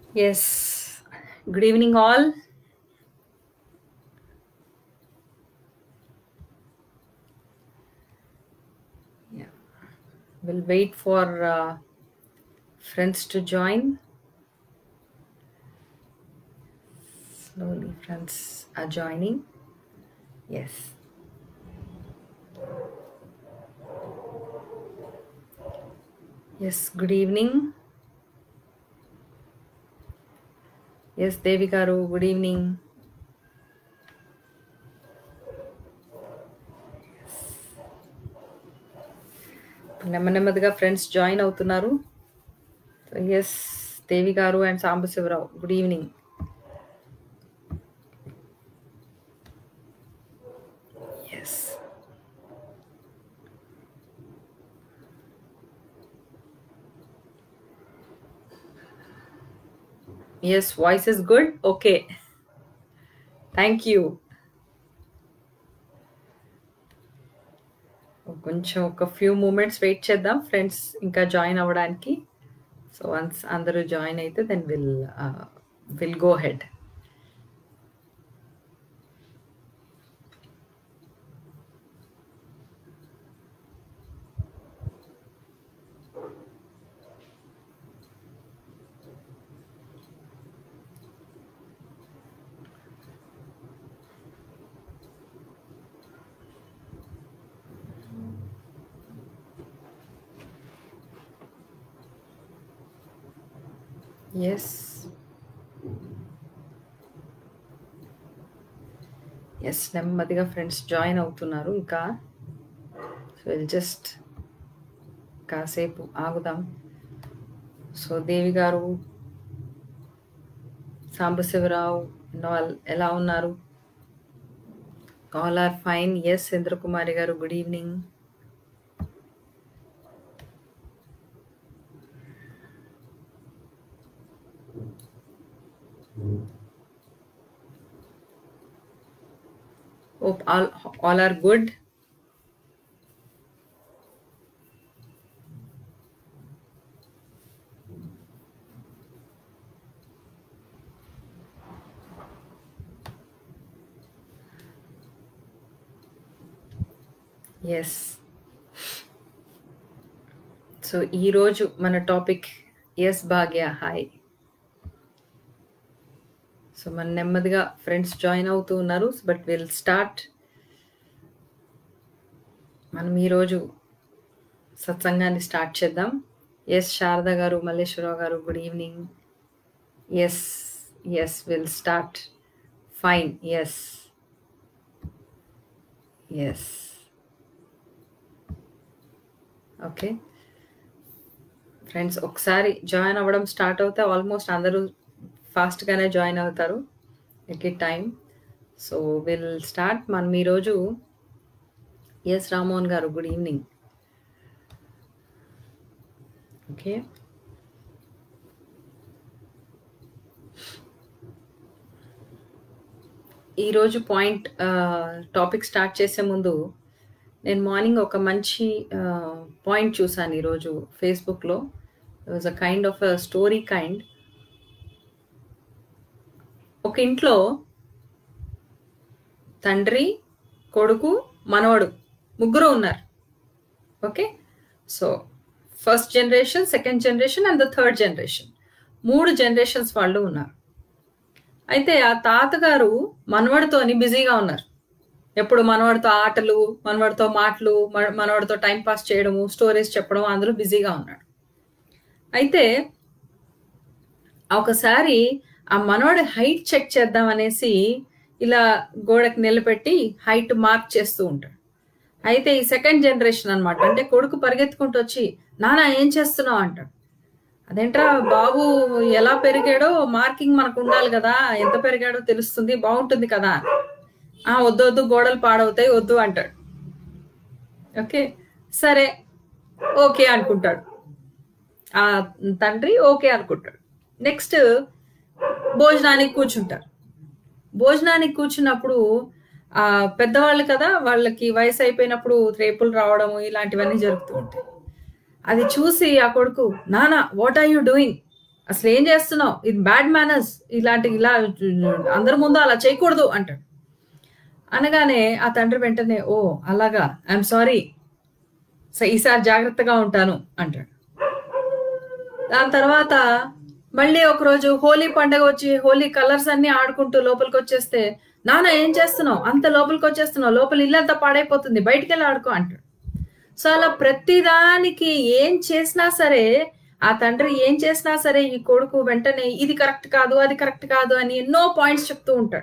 Yes. Good evening, all. Yeah. We'll wait for uh, friends to join. Slowly, friends are joining. Yes. Yes. Good evening. Yes, Devi garu. Good evening. నెమ్మ నెమ్మదిగా friends join అవుతున్నారు yes Devi garu and Sambasivarao good evening yes yes voice is good okay thank you కొంచెం ఒక few moments wait చేద్దాం friends ఇంకా join అవ్వడానికి so once అందరూ join అయితే then will will go head yes yes నెమ్మదిగా ఫ్రెండ్స్ జాయిన్ అవుతున్నారు ఇంకా సో విల్ జస్ట్ కాసేపు ఆగుదాం సో దేవి గారు సాంబశివరావు ఆల్ ఎలా ఉన్నారు all are fine yes Chandrakumari garu good evening Hope all, all are good. Yes so ఈరోజు మన topic yes Bhagya hi so మన నెమ్మదిగా ఫ్రెండ్స్ జాయిన్ అవుతూ ఉన్నారు బట్ విల్ స్టార్ట్ మనం ఈరోజు సత్సంగాన్ని స్టార్ట్ చేద్దాం yes Sharada garu Malleswararao garu good evening yes yes will start fine yes yes okay friends ఒకసారి జాయిన్ అవ్వడం స్టార్ట్ అవుతే ఆల్మోస్ట్ అందరూ ఫాస్ట్గానే జాయిన్ అవుతారు at time so will start మనం ఈరోజు yes Rammohan garu good evening okay ఈరోజు పాయింట్ టాపిక్ స్టార్ట్ చేసే ముందు నేను మార్నింగ్ ఒక మంచి పాయింట్ చూసాను ఈరోజు ఫేస్బుక్లో was a kind of a story kind ఒక ఇంట్లో తండ్రి కొడుకు మనవడు ముగ్గురు ఉన్నారు okay so first generation second generation and the third generation మూడు జనరేషన్స్ వాళ్ళు ఉన్నారు అయితే ఆ తాతగారు మనవడితోని బిజీగా ఉన్నారు ఎప్పుడు మనవాడితో ఆటలు మనవాడితో మాటలు మనవాడితో టైం పాస్ చేయడము స్టోరీస్ చెప్పడం అందరూ బిజీగా ఉన్నాడు అయితే ఒకసారి ఆ మనవాడి హైట్ చెక్ చేద్దాం అనేసి ఇలా గోడకి నిలబెట్టి హైట్ మార్క్ చేస్తూ ఉంటాడు అయితే ఈ సెకండ్ జనరేషన్ అనమాట అంటే కొడుకు పరిగెత్తుకుంటూ వచ్చి నానా ఏం చేస్తున్నావు అంటాడు అదేంట్రా బాబు ఎలా పెరిగాడో మార్కింగ్ మనకు ఉండాలి కదా ఎంత పెరిగాడో తెలుస్తుంది బాగుంటుంది కదా ఆ వద్దు వద్దు గోడలు పాడవుతాయి వద్దు అంటాడు ఓకే సరే ఓకే అనుకుంటాడు ఆ తండ్రి ఓకే అనుకుంటాడు నెక్స్ట్ భోజనానికి కూర్చుంటారు భోజనానికి కూర్చున్నప్పుడు ఆ పెద్దవాళ్ళు కదా వాళ్ళకి వయసు అయిపోయినప్పుడు రేపులు రావడము ఇలాంటివన్నీ జరుగుతూ ఉంటాయి అది చూసి ఆ కొడుకు నానా వాట్ ఆర్ యూ డూయింగ్ అసలు ఏం చేస్తున్నావు ఇది బ్యాడ్ మేనర్స్ ఇలాంటి ఇలా అందరి ముందు అలా చేయకూడదు అంటాడు అనగానే ఆ తండ్రి వెంటనే ఓ అలాగా ఐఎమ్ సారీ ఈసారి జాగ్రత్తగా ఉంటాను అంటాడు దాని తర్వాత మళ్ళీ ఒకరోజు హోలీ పండగ వచ్చి హోలీ కలర్స్ అన్ని ఆడుకుంటూ లోపలికి వచ్చేస్తే నాన్న ఏం చేస్తున్నావు అంత లోపలికి వచ్చేస్తున్నావు లోపల ఇల్లంతా పాడైపోతుంది బయటికి వెళ్ళి ఆడుకో అంటాడు సో అలా ప్రతిదానికి ఏం చేసినా సరే ఆ తండ్రి ఏం చేసినా సరే ఈ కొడుకు వెంటనే ఇది కరెక్ట్ కాదు అది కరెక్ట్ కాదు అని ఎన్నో పాయింట్స్ చెప్తూ ఉంటాడు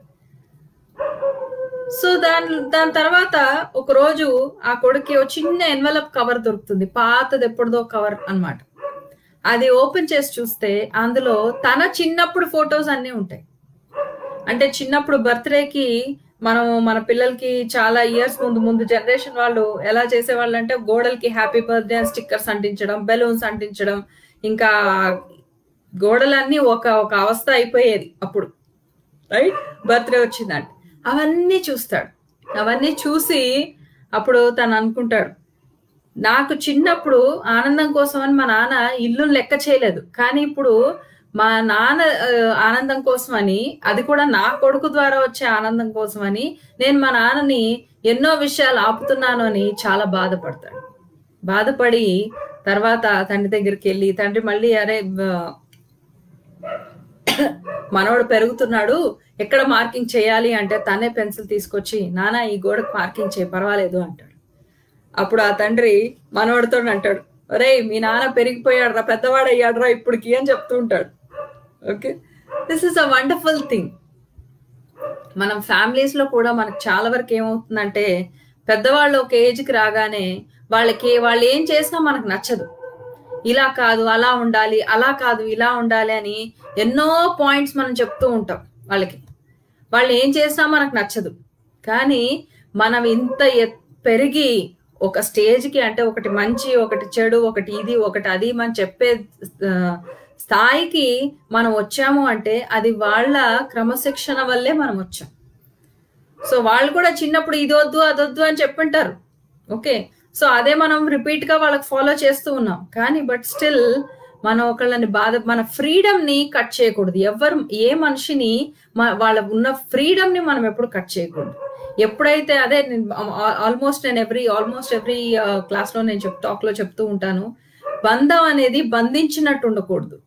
సో దాని దాని తర్వాత ఒక రోజు ఆ కొడుకు ఓ చిన్న ఎన్వలప్ కవర్ దొరుకుతుంది పాతది ఎప్పుడుదో కవర్ అన్నమాట అది ఓపెన్ చేసి చూస్తే అందులో తన చిన్నప్పుడు ఫొటోస్ అన్నీ ఉంటాయి అంటే చిన్నప్పుడు బర్త్డేకి మనం మన పిల్లలకి చాలా ఇయర్స్ ముందు ముందు జనరేషన్ వాళ్ళు ఎలా చేసేవాళ్ళు అంటే గోడలకి హ్యాపీ బర్త్డే స్టిక్కర్స్ అంటించడం బెలూన్స్ అంటించడం ఇంకా గోడలన్నీ ఒక ఒక అవస్థ అయిపోయేది అప్పుడు రైట్ బర్త్డే వచ్చిందంటే అవన్నీ చూస్తాడు అవన్నీ చూసి అప్పుడు తను అనుకుంటాడు నాకు చిన్నప్పుడు ఆనందం కోసం అని మా నాన్న ఇల్లు లెక్క చేయలేదు కానీ ఇప్పుడు మా నాన్న ఆ, ఆనందం కోసమని అది కూడా నా కొడుకు ద్వారా వచ్చే ఆనందం కోసమని నేను మా నాన్నని ఎన్నో విషయాలు ఆపుతున్నాను అని చాలా బాధపడతాడు బాధపడి తర్వాత తండ్రి దగ్గరికి వెళ్ళి తండ్రి మళ్ళీ అరే ఆ, మనవడు పెరుగుతున్నాడు ఎక్కడ మార్కింగ్ చేయాలి అంటే తనే పెన్సిల్ తీసుకొచ్చి నానా ఈ గోడకు మార్కింగ్ చేయి పర్వాలేదు అంటాడు అప్పుడు ఆ తండ్రి మనవడితో అంటాడు ఒరే మీ నాన్న పెరిగిపోయాడు రా పెద్దవాడు అయ్యాడు రా ఇప్పటికి అని చెప్తూ ఉంటాడు okay this is a wonderful thing మనం ఫ్యామిలీస్ లో కూడా మనకు చాలా వరకు ఏమవుతుందంటే పెద్దవాళ్ళు ఒక ఏజ్ కి రాగానే వాళ్ళకి వాళ్ళు ఏం చేసినా మనకు నచ్చదు ఇలా కాదు అలా ఉండాలి అలా కాదు ఇలా ఉండాలి అని ఎన్నో పాయింట్స్ మనం చెప్తూ ఉంటాం వాళ్ళకి వాళ్ళు ఏం చేసినా మనకు నచ్చదు కానీ మనం ఇంత ఎత్- పెరిగి ఒక స్టేజ్కి అంటే ఒకటి మంచి ఒకటి చెడు ఒకటి ఇది ఒకటి అది మనం చెప్పే ఆ, స్థాయికి మనం వచ్చాము అంటే అది వాళ్ళ క్రమశిక్షణ వల్లే మనం వచ్చాం సో వాళ్ళు కూడా చిన్నప్పుడు ఇది వద్దు అదొద్దు అని చెప్పుంటారు ఓకే సో అదే మనం రిపీట్ గా వాళ్ళకి ఫాలో చేస్తూ ఉన్నాం కానీ బట్ స్టిల్ మనం ఒకళ్ళని బాధ మన ఫ్రీడమ్ ని కట్ చేయకూడదు ఎవరు ఏ మనిషిని మ- వాళ్ళ ఉన్న ఫ్రీడమ్ ని మనం ఎప్పుడు కట్ చేయకూడదు ఎప్పుడైతే అదే ఆల్మోస్ట్ నేను ఎవ్రీ ఆల్మోస్ట్ ఎవ్రీ క్లాస్ లో నేను చెప్ టాక్ లో చెప్తూ ఉంటాను బంధం అనేది బంధించినట్టు ఉండకూడదు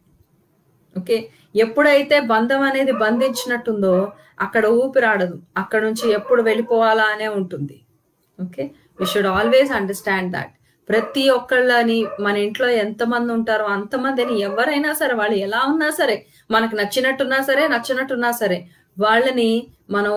ఓకే ఎప్పుడైతే బంధం అనేది బంధించినట్టుందో అక్కడ ఊపిరాడదు అక్కడ నుంచి ఎప్పుడు వెళ్ళిపోవాలా అనే ఉంటుంది okay we should always understand that ప్రతి ఒక్కళ్ళని మన ఇంట్లో ఎంతమంది ఉంటారో అంతమందిని ఎవరైనా సరే వాళ్ళు ఎలా ఉన్నా సరే మనకు నచ్చినట్టున్నా సరే నచ్చినట్టున్నా సరే వాళ్ళని మనం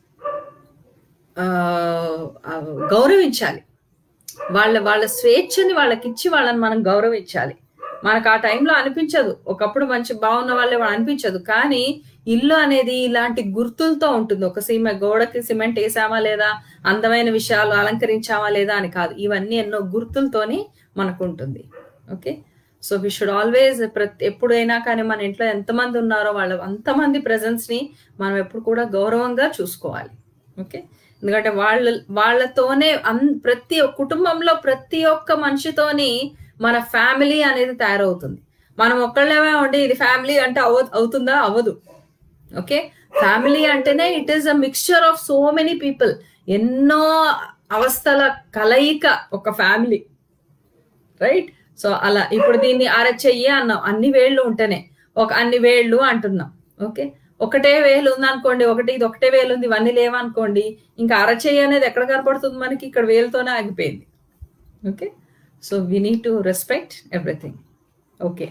ఆ, ఆ, గౌరవించాలి వాళ్ళ వాళ్ళ స్వేచ్ఛని వాళ్ళకి ఇచ్చి వాళ్ళని మనం గౌరవించాలి మనకు ఆ టైంలో అనిపించదు ఒకప్పుడు మంచి బాగున్న వాళ్ళే వాళ్ళు అనిపించదు కానీ ఇల్లు అనేది ఇలాంటి గుర్తులతో ఉంటుంది ఒక సీమ గోడకి సిమెంట్ వేసామా లేదా అందమైన విషయాలు అలంకరించామా లేదా అని కాదు ఇవన్నీ ఎన్నో గుర్తులతోని మనకు ఉంటుంది okay so we should always ప్రతి ఎప్పుడైనా కానీ మన ఇంట్లో ఎంతమంది ఉన్నారో వాళ్ళ అంతమంది presence ని మనం ఎప్పుడు కూడా గౌరవంగా చూసుకోవాలి ఓకే ఎందుకంటే వాళ్ళ వాళ్ళతోనే అన్ ప్రతి ఒక్క కుటుంబంలో ప్రతి ఒక్క మనిషితోని మన ఫ్యామిలీ అనేది తయారవుతుంది మనం ఒక్కళ్ళేమే ఉండి ఇది ఫ్యామిలీ అంటే అవ అవుతుందా అవ్వదు ఓకే ఫ్యామిలీ అంటేనే it is a mixture of so many people ఎన్నో అవస్థల కలయిక ఒక ఫ్యామిలీ రైట్ సో అలా ఇప్పుడు దీన్ని అరచెయ్యి అన్నాం అన్ని వేళ్ళు ఉంటేనే ఒక అన్ని వేళ్ళు అంటున్నాం ఓకే ఒకటే వేలు ఉంది అనుకోండి ఒకటి ఇది ఒకటే వేలు ఉంది ఇవన్నీ లేవనుకోండి ఇంకా అరచెయ్యి అనేది ఎక్కడ కనపడుతుంది మనకి ఇక్కడ వేలుతోనే ఆగిపోయింది okay so we need to respect everything okay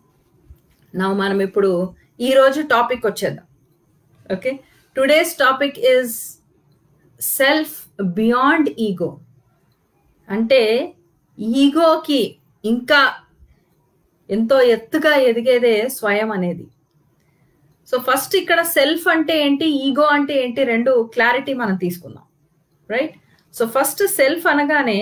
నా మనం ఇప్పుడు ఈ రోజు టాపిక్ వచ్చేద్దాం okay today's topic is self beyond ego అంటే ఈగోకి ఇంకా ఎంతో ఎత్తుగా ఎదిగేదే స్వయం అనేది సో ఫస్ట్ ఇక్కడ సెల్ఫ్ అంటే ఏంటి ఈగో అంటే ఏంటి రెండు క్లారిటీ మనం తీసుకుందాం రైట్ సో ఫస్ట్ సెల్ఫ్ అనగానే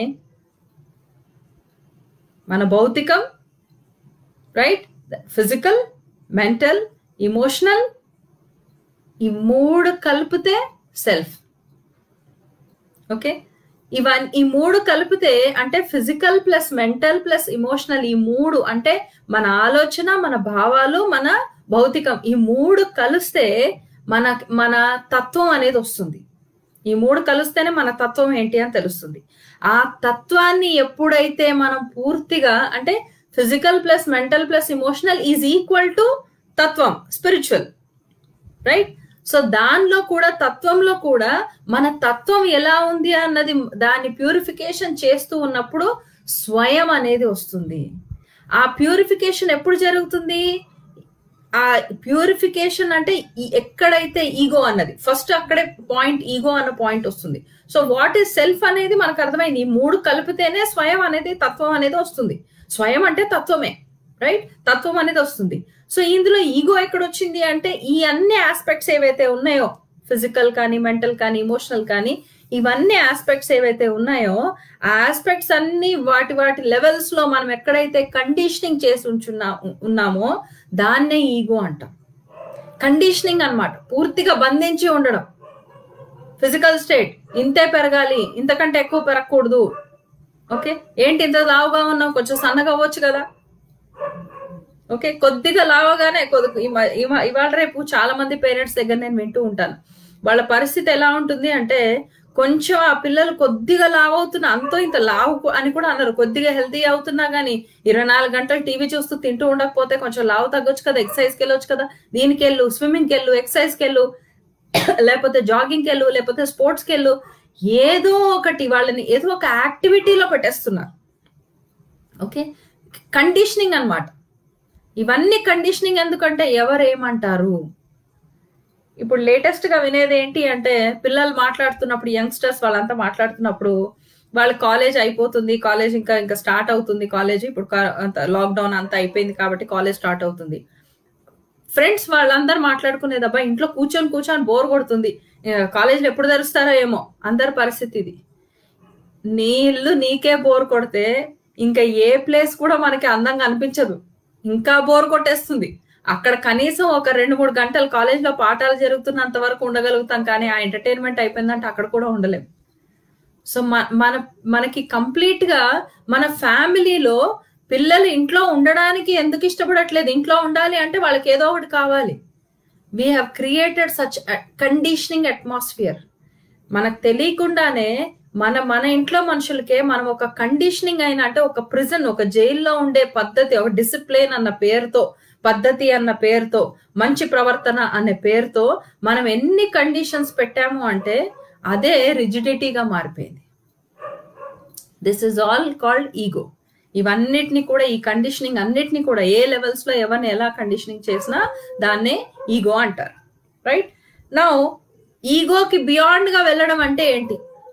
మన భౌతికం రైట్ ఫిజికల్ మెంటల్ ఇమోషనల్ ఈ మూడు కలిపితే సెల్ఫ్ ఓకే ఇవన్ ఈ మూడు కలిపితే అంటే physical plus mental plus emotional ఈ మూడు అంటే మన ఆలోచన మన భావాలు మన భౌతికం ఈ మూడు కలిస్తే మన మన తత్వం అనేది వస్తుంది ఈ మూడు కలిస్తేనే మన తత్వం ఏంటి అని తెలుస్తుంది ఆ తత్వాన్ని ఎప్పుడైతే మనం పూర్తిగా అంటే physical plus mental plus emotional is equal to తత్వం స్పిరిచువల్ రైట్ సో దానిలో కూడా తత్వంలో కూడా మన తత్వం ఎలా ఉంది అన్నది దాన్ని ప్యూరిఫికేషన్ చేస్తూ ఉన్నప్పుడు స్వయం అనేది వస్తుంది ఆ ప్యూరిఫికేషన్ ఎప్పుడు జరుగుతుంది ఆ ప్యూరిఫికేషన్ అంటే ఈ- ఎక్కడైతే ఈగో అన్నది ఫస్ట్ అక్కడే పాయింట్ ఈగో అన్న పాయింట్ వస్తుంది సో వాట్ ఈస్ సెల్ఫ్ అనేది మనకు అర్థమైంది ఈ మూడు కలిపితేనే స్వయం అనేది తత్వం అనేది వస్తుంది స్వయం అంటే తత్వమే రైట్ తత్వం అనేది వస్తుంది సో ఇందులో ఈగో ఎక్కడ వచ్చింది అంటే ఈ అన్ని ఆస్పెక్ట్స్ ఏవైతే ఉన్నాయో ఫిజికల్ కానీ మెంటల్ కానీ ఇమోషనల్ కానీ ఇవన్నీ ఆస్పెక్ట్స్ ఏవైతే ఉన్నాయో ఆ ఆస్పెక్ట్స్ అన్ని వాటి వాటి లెవెల్స్ లో మనం ఎక్కడైతే కండిషనింగ్ చేసి ఉంచున్నా ఉన్నామో దాన్నే ఈగో అంటాం కండిషనింగ్ అన్నమాట పూర్తిగా బంధించి ఉండడం ఫిజికల్ స్టేట్ ఇంతే పెరగాలి ఇంతకంటే ఎక్కువ పెరగకూడదు ఓకే ఏంటి ఇంత లావుగా ఉన్నావు కొంచెం సన్నగా అవ్వచ్చు కదా ఓకే కొద్దిగా లావగానే కొద్ది ఇవ- ఇవ- ఇవాళ రేపు చాలా మంది పేరెంట్స్ దగ్గర నేను వింటూ ఉంటాను వాళ్ళ పరిస్థితి ఎలా ఉంటుంది అంటే కొంచెం ఆ పిల్లలు కొద్దిగా లావ్ అవుతున్నా అంతో ఇంత లావు కు- అని కూడా అన్నారు కొద్దిగా హెల్తీ అవుతున్నా గానీ ఇరవై నాలుగు గంటలు టీవీ చూస్తూ తింటూ ఉండకపోతే కొంచెం లావు తగ్గొచ్చు కదా ఎక్సర్సైజ్కి వెళ్ళొచ్చు కదా దీనికి వెళ్ళు స్విమ్మింగ్కి వెళ్ళు ఎక్సర్సైజ్కి వెళ్ళు లేకపోతే జాగింగ్కి వెళ్ళు లేకపోతే స్పోర్ట్స్కి వెళ్ళు ఏదో ఒకటి వాళ్ళని ఏదో ఒక యాక్టివిటీలో పెట్టేస్తున్నారు ఓకే కండిషనింగ్ అన్నమాట ఇవన్నీ కండిషనింగ్ ఎందుకంటే ఎవరు ఏమంటారు ఇప్పుడు లేటెస్ట్ గా వినేది ఏంటి అంటే పిల్లలు మాట్లాడుతున్నప్పుడు యంగ్స్టర్స్ వాళ్ళంతా మాట్లాడుతున్నప్పుడు వాళ్ళ కాలేజ్ అయిపోతుంది కాలేజ్ ఇంకా ఇంకా స్టార్ట్ అవుతుంది కాలేజ్ ఇప్పుడు లాక్డౌన్ అంతా అయిపోయింది కాబట్టి కాలేజ్ స్టార్ట్ అవుతుంది ఫ్రెండ్స్ వాళ్ళందరూ మాట్లాడుకునేది అబ్బా ఇంట్లో కూర్చొని కూర్చొని బోర్ కొడుతుంది కాలేజీలో ఎప్పుడు తెరుస్తారో ఏమో అందరి పరిస్థితి ఇది నీ ఇల్లు నీకే బోర్ కొడితే ఇంకా ఏ ప్లేస్ కూడా మనకి అందంగా అనిపించదు ఇంకా బోర్ కొట్టేస్తుంది అక్కడ కనీసం ఒక రెండు మూడు గంటలు కాలేజ్ లో పాఠాలు జరుగుతున్నంత వరకు ఉండగలుగుతాం కానీ ఆ ఎంటర్టైన్మెంట్ అయిపోయిందంటే అక్కడ కూడా ఉండలేం సో మన మనకి కంప్లీట్ గా మన ఫ్యామిలీలో పిల్లలు ఇంట్లో ఉండడానికి ఎందుకు ఇష్టపడట్లేదు ఇంట్లో ఉండాలి అంటే వాళ్ళకి ఏదో ఒకటి కావాలి we have created such conditioning atmosphere మనకు తెలియకుండానే మన మన ఇంట్లో మనుషులకే మనం ఒక కండిషనింగ్ అయిన అంటే ఒక ప్రిజన్ ఒక జైల్లో ఉండే పద్ధతి ఒక డిసిప్లిన్ అన్న పేరుతో పద్ధతి అన్న పేరుతో మంచి ప్రవర్తన అనే పేరుతో మనం ఎన్ని కండిషన్స్ పెట్టాము అంటే అదే రిజిడిటీగా మారిపోయింది this is all called ego ఇవన్నిటిని కూడా ఈ కండిషనింగ్ అన్నిటిని కూడా ఏ లెవెల్స్ లో ఎవరిని ఎలా కండిషనింగ్ చేసినా దాన్నే ఈగో అంటారు రైట్ నా ఈగోకి బియాండ్ గా వెళ్ళడం అంటే ఏంటి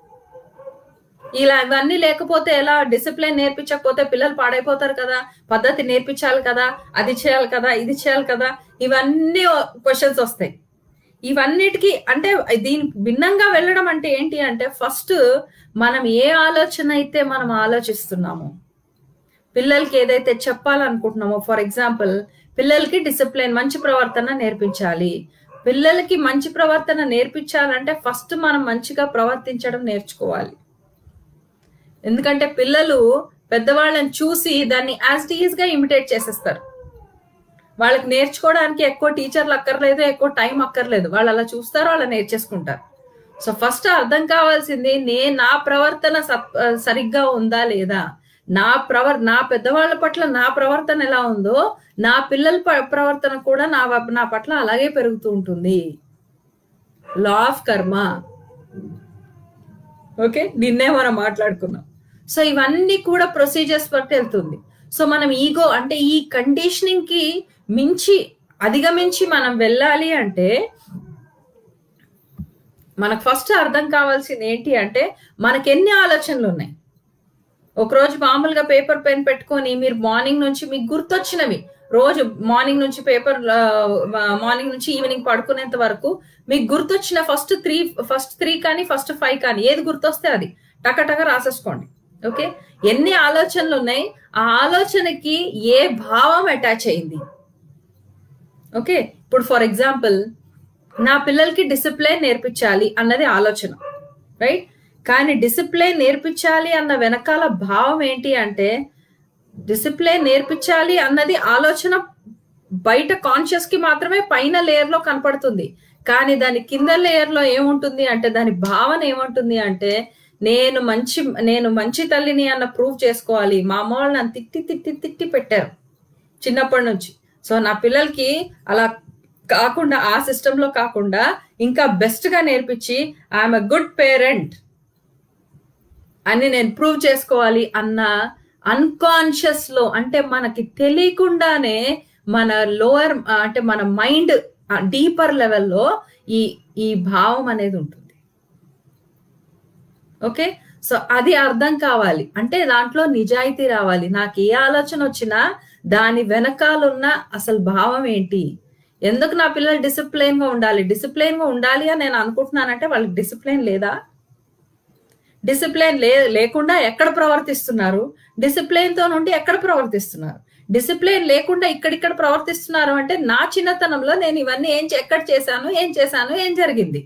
ఇలా ఇవన్నీ లేకపోతే ఎలా డిసిప్లిన్ నేర్పించకపోతే పిల్లలు పాడైపోతారు కదా పద్ధతి నేర్పించాలి కదా అది చేయాలి కదా ఇది చేయాలి కదా ఇవన్నీ క్వశ్చన్స్ వస్తాయి ఇవన్నిటికి అంటే దీని భిన్నంగా వెళ్ళడం అంటే ఏంటి అంటే ఫస్ట్ మనం ఏ ఆలోచన అయితే మనం ఆలోచిస్తున్నామో పిల్లలకి ఏదైతే చెప్పాలనుకుంటున్నామో ఫర్ ఎగ్జాంపుల్ పిల్లలకి డిసిప్లిన్ మంచి ప్రవర్తన నేర్పించాలి పిల్లలకి మంచి ప్రవర్తన నేర్పించాలంటే ఫస్ట్ మనం మంచిగా ప్రవర్తించడం నేర్చుకోవాలి ఎందుకంటే పిల్లలు పెద్దవాళ్ళని చూసి దాన్ని యాజ్ టీజ్ గా ఇమిటేట్ చేసేస్తారు వాళ్ళకి నేర్చుకోవడానికి ఎక్కువ టీచర్లు అక్కర్లేదు ఎక్కువ టైం అక్కర్లేదు వాళ్ళు అలా చూస్తారు అలా నేర్చేసుకుంటారు సో ఫస్ట్ అర్థం కావాల్సింది నే నా ప్రవర్తన సరిగ్గా ఉందా లేదా నా ప్రవర్ నా పెద్దవాళ్ళ పట్ల నా ప్రవర్తన ఎలా ఉందో నా పిల్లల ప్రవర్తన కూడా నా నా పట్ల అలాగే పెరుగుతూ ఉంటుంది లా ఆఫ్ కర్మ ఓకే నిన్నే మనం మాట్లాడుకున్నాం సో ఇవన్నీ కూడా ప్రొసీజర్స్ బట్టి వెళ్తుంది సో మనం ఈగో అంటే ఈ కండిషనింగ్ కి మించి అధిగమించి మనం వెళ్ళాలి అంటే మనకు ఫస్ట్ అర్థం కావాల్సింది ఏంటి అంటే మనకి ఎన్ని ఆలోచనలు ఉన్నాయి ఒకరోజు మామూలుగా పేపర్ పెన్ పెట్టుకొని మీరు మార్నింగ్ నుంచి మీకు గుర్తొచ్చినవి రోజు మార్నింగ్ నుంచి పేపర్ మార్నింగ్ నుంచి ఈవినింగ్ పడుకునేంత వరకు మీకు గుర్తొచ్చిన ఫస్ట్ త్రీ ఫస్ట్ త్రీ కానీ ఫస్ట్ ఫైవ్ కానీ ఏది గుర్తొస్తే అది టకటక రాసేసుకోండి ఓకే ఎన్ని ఆలోచనలు ఉన్నాయి ఆ ఆలోచనకి ఏ భావం అటాచ్ అయింది ఓకే ఇప్పుడు ఫర్ ఎగ్జాంపుల్ నా పిల్లలకి డిసిప్లిన్ నేర్పించాలి అన్నది ఆలోచన రైట్ కానీ డిసిప్లిన్ నేర్పించాలి అన్న వెనకాల భావం ఏంటి అంటే డిసిప్లిన్ నేర్పించాలి అన్నది ఆలోచన బయట కాన్షియస్ కి మాత్రమే పైన లేయర్ లో కనపడుతుంది కానీ దాని కింద లేయర్ లో ఏముంటుంది అంటే దాని భావన ఏముంటుంది అంటే నేను మంచి నేను మంచి తల్లిని అన్న ప్రూవ్ చేసుకోవాలి మా అమ్మ వాళ్ళు నన్ను తిట్టి తిట్టి తిట్టి పెట్టారు చిన్నప్పటి నుంచి సో నా పిల్లలకి అలా కాకుండా ఆ సిస్టమ్ లో కాకుండా ఇంకా బెస్ట్ గా నేర్పించి ఐఎమ్ ఎ గుడ్ పేరెంట్ అని నేను ప్రూవ్ చేసుకోవాలి అన్న అన్కాన్షియస్ లో అంటే మనకి తెలియకుండానే మన లోవర్ అంటే మన మైండ్ డీపర్ లెవెల్లో ఈ ఈ భావం అనేది ఉంటుంది ఓకే సో అది అర్థం కావాలి అంటే దాంట్లో నిజాయితీ రావాలి నాకు ఏ ఆలోచన వచ్చినా దాని వెనకాలన్న అసలు భావం ఏంటి ఎందుకు నా పిల్లలు డిసిప్లైన్ గా ఉండాలి డిసిప్లైన్ గా ఉండాలి అని నేను అనుకుంటున్నానంటే వాళ్ళకి డిసిప్లైన్ లేదా డిసిప్లైన్ లే లేకుండా ఎక్కడ ప్రవర్తిస్తున్నారు డిసిప్లైన్ తో నుండి ఎక్కడ ప్రవర్తిస్తున్నారు డిసిప్లైన్ లేకుండా ఇక్కడిక్కడ ప్రవర్తిస్తున్నారు అంటే నా చిన్నతనంలో నేను ఇవన్నీ ఏం ఎక్కడ చేశాను ఏం చేశాను ఏం జరిగింది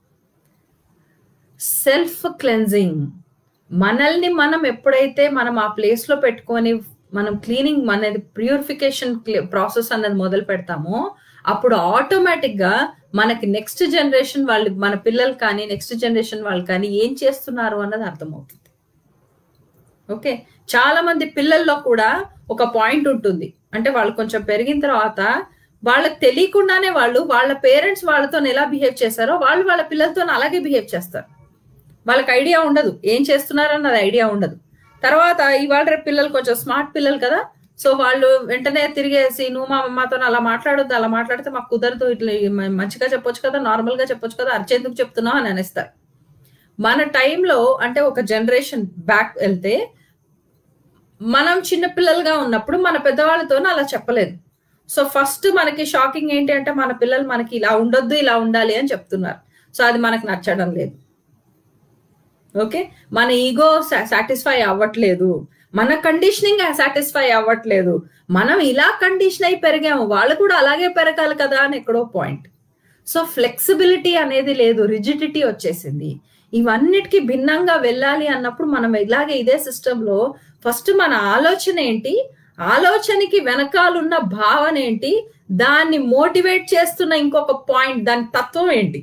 సెల్ఫ్ క్లెన్జింగ్ మనల్ని మనం ఎప్పుడైతే మనం ఆ ప్లేస్ లో పెట్టుకొని మనం క్లీనింగ్ అనేది ప్యూరిఫికేషన్ ప్రాసెస్ అన్నది మొదలు పెడతామో అప్పుడు ఆటోమేటిక్ గా మనకి నెక్స్ట్ జనరేషన్ వాళ్ళు మన పిల్లలు కానీ నెక్స్ట్ జనరేషన్ వాళ్ళు కానీ ఏం చేస్తున్నారు అన్నది అర్థమవుతుంది ఓకే చాలా మంది పిల్లల్లో కూడా ఒక పాయింట్ ఉంటుంది అంటే వాళ్ళు కొంచెం పెరిగిన తర్వాత వాళ్ళకి తెలియకుండానే వాళ్ళు వాళ్ళ పేరెంట్స్ వాళ్ళతో ఎలా బిహేవ్ చేశారో వాళ్ళు వాళ్ళ పిల్లలతో అలాగే బిహేవ్ చేస్తారు వాళ్ళకి ఐడియా ఉండదు ఏం చేస్తున్నారు అన్నది ఐడియా ఉండదు తర్వాత ఇవాళ రేపు పిల్లలు కొంచెం స్మార్ట్ పిల్లలు కదా సో వాళ్ళు వెంటనే తిరిగేసి నువ్వు మా అమ్మతో అలా మాట్లాడొద్దు అలా మాట్లాడితే మాకు కుదరదు ఇట్లా మంచిగా చెప్పొచ్చు కదా నార్మల్ గా చెప్పొచ్చు కదా అర్చేందుకు చెప్తున్నావు అని అనేస్తారు మన టైంలో అంటే ఒక జనరేషన్ బ్యాక్ వెళ్తే మనం చిన్నపిల్లలుగా ఉన్నప్పుడు మన పెద్దవాళ్ళతో అలా చెప్పలేదు సో ఫస్ట్ మనకి షాకింగ్ ఏంటి అంటే మన పిల్లలు మనకి ఇలా ఉండొద్దు ఇలా ఉండాలి అని చెప్తున్నారు సో అది మనకు నచ్చడం లేదు ఓకే మన ఈగో సాటిస్ఫై అవ్వట్లేదు మన కండిషనింగ్ సాటిస్ఫై అవ్వట్లేదు మనం ఇలా కండిషన్ అయి పెరిగాము వాళ్ళు కూడా అలాగే పెరగాలి కదా అని ఎక్కడో పాయింట్ సో ఫ్లెక్సిబిలిటీ అనేది లేదు రిజిడిటీ వచ్చేసింది ఇవన్నిటికీ భిన్నంగా వెళ్ళాలి అన్నప్పుడు మనం ఇలాగే ఇదే సిస్టంలో ఫస్ట్ మన ఆలోచన ఏంటి ఆలోచనకి వెనకాలన్న భావన ఏంటి దాన్ని మోటివేట్ చేస్తున్న ఇంకొక పాయింట్ దాని తత్వం ఏంటి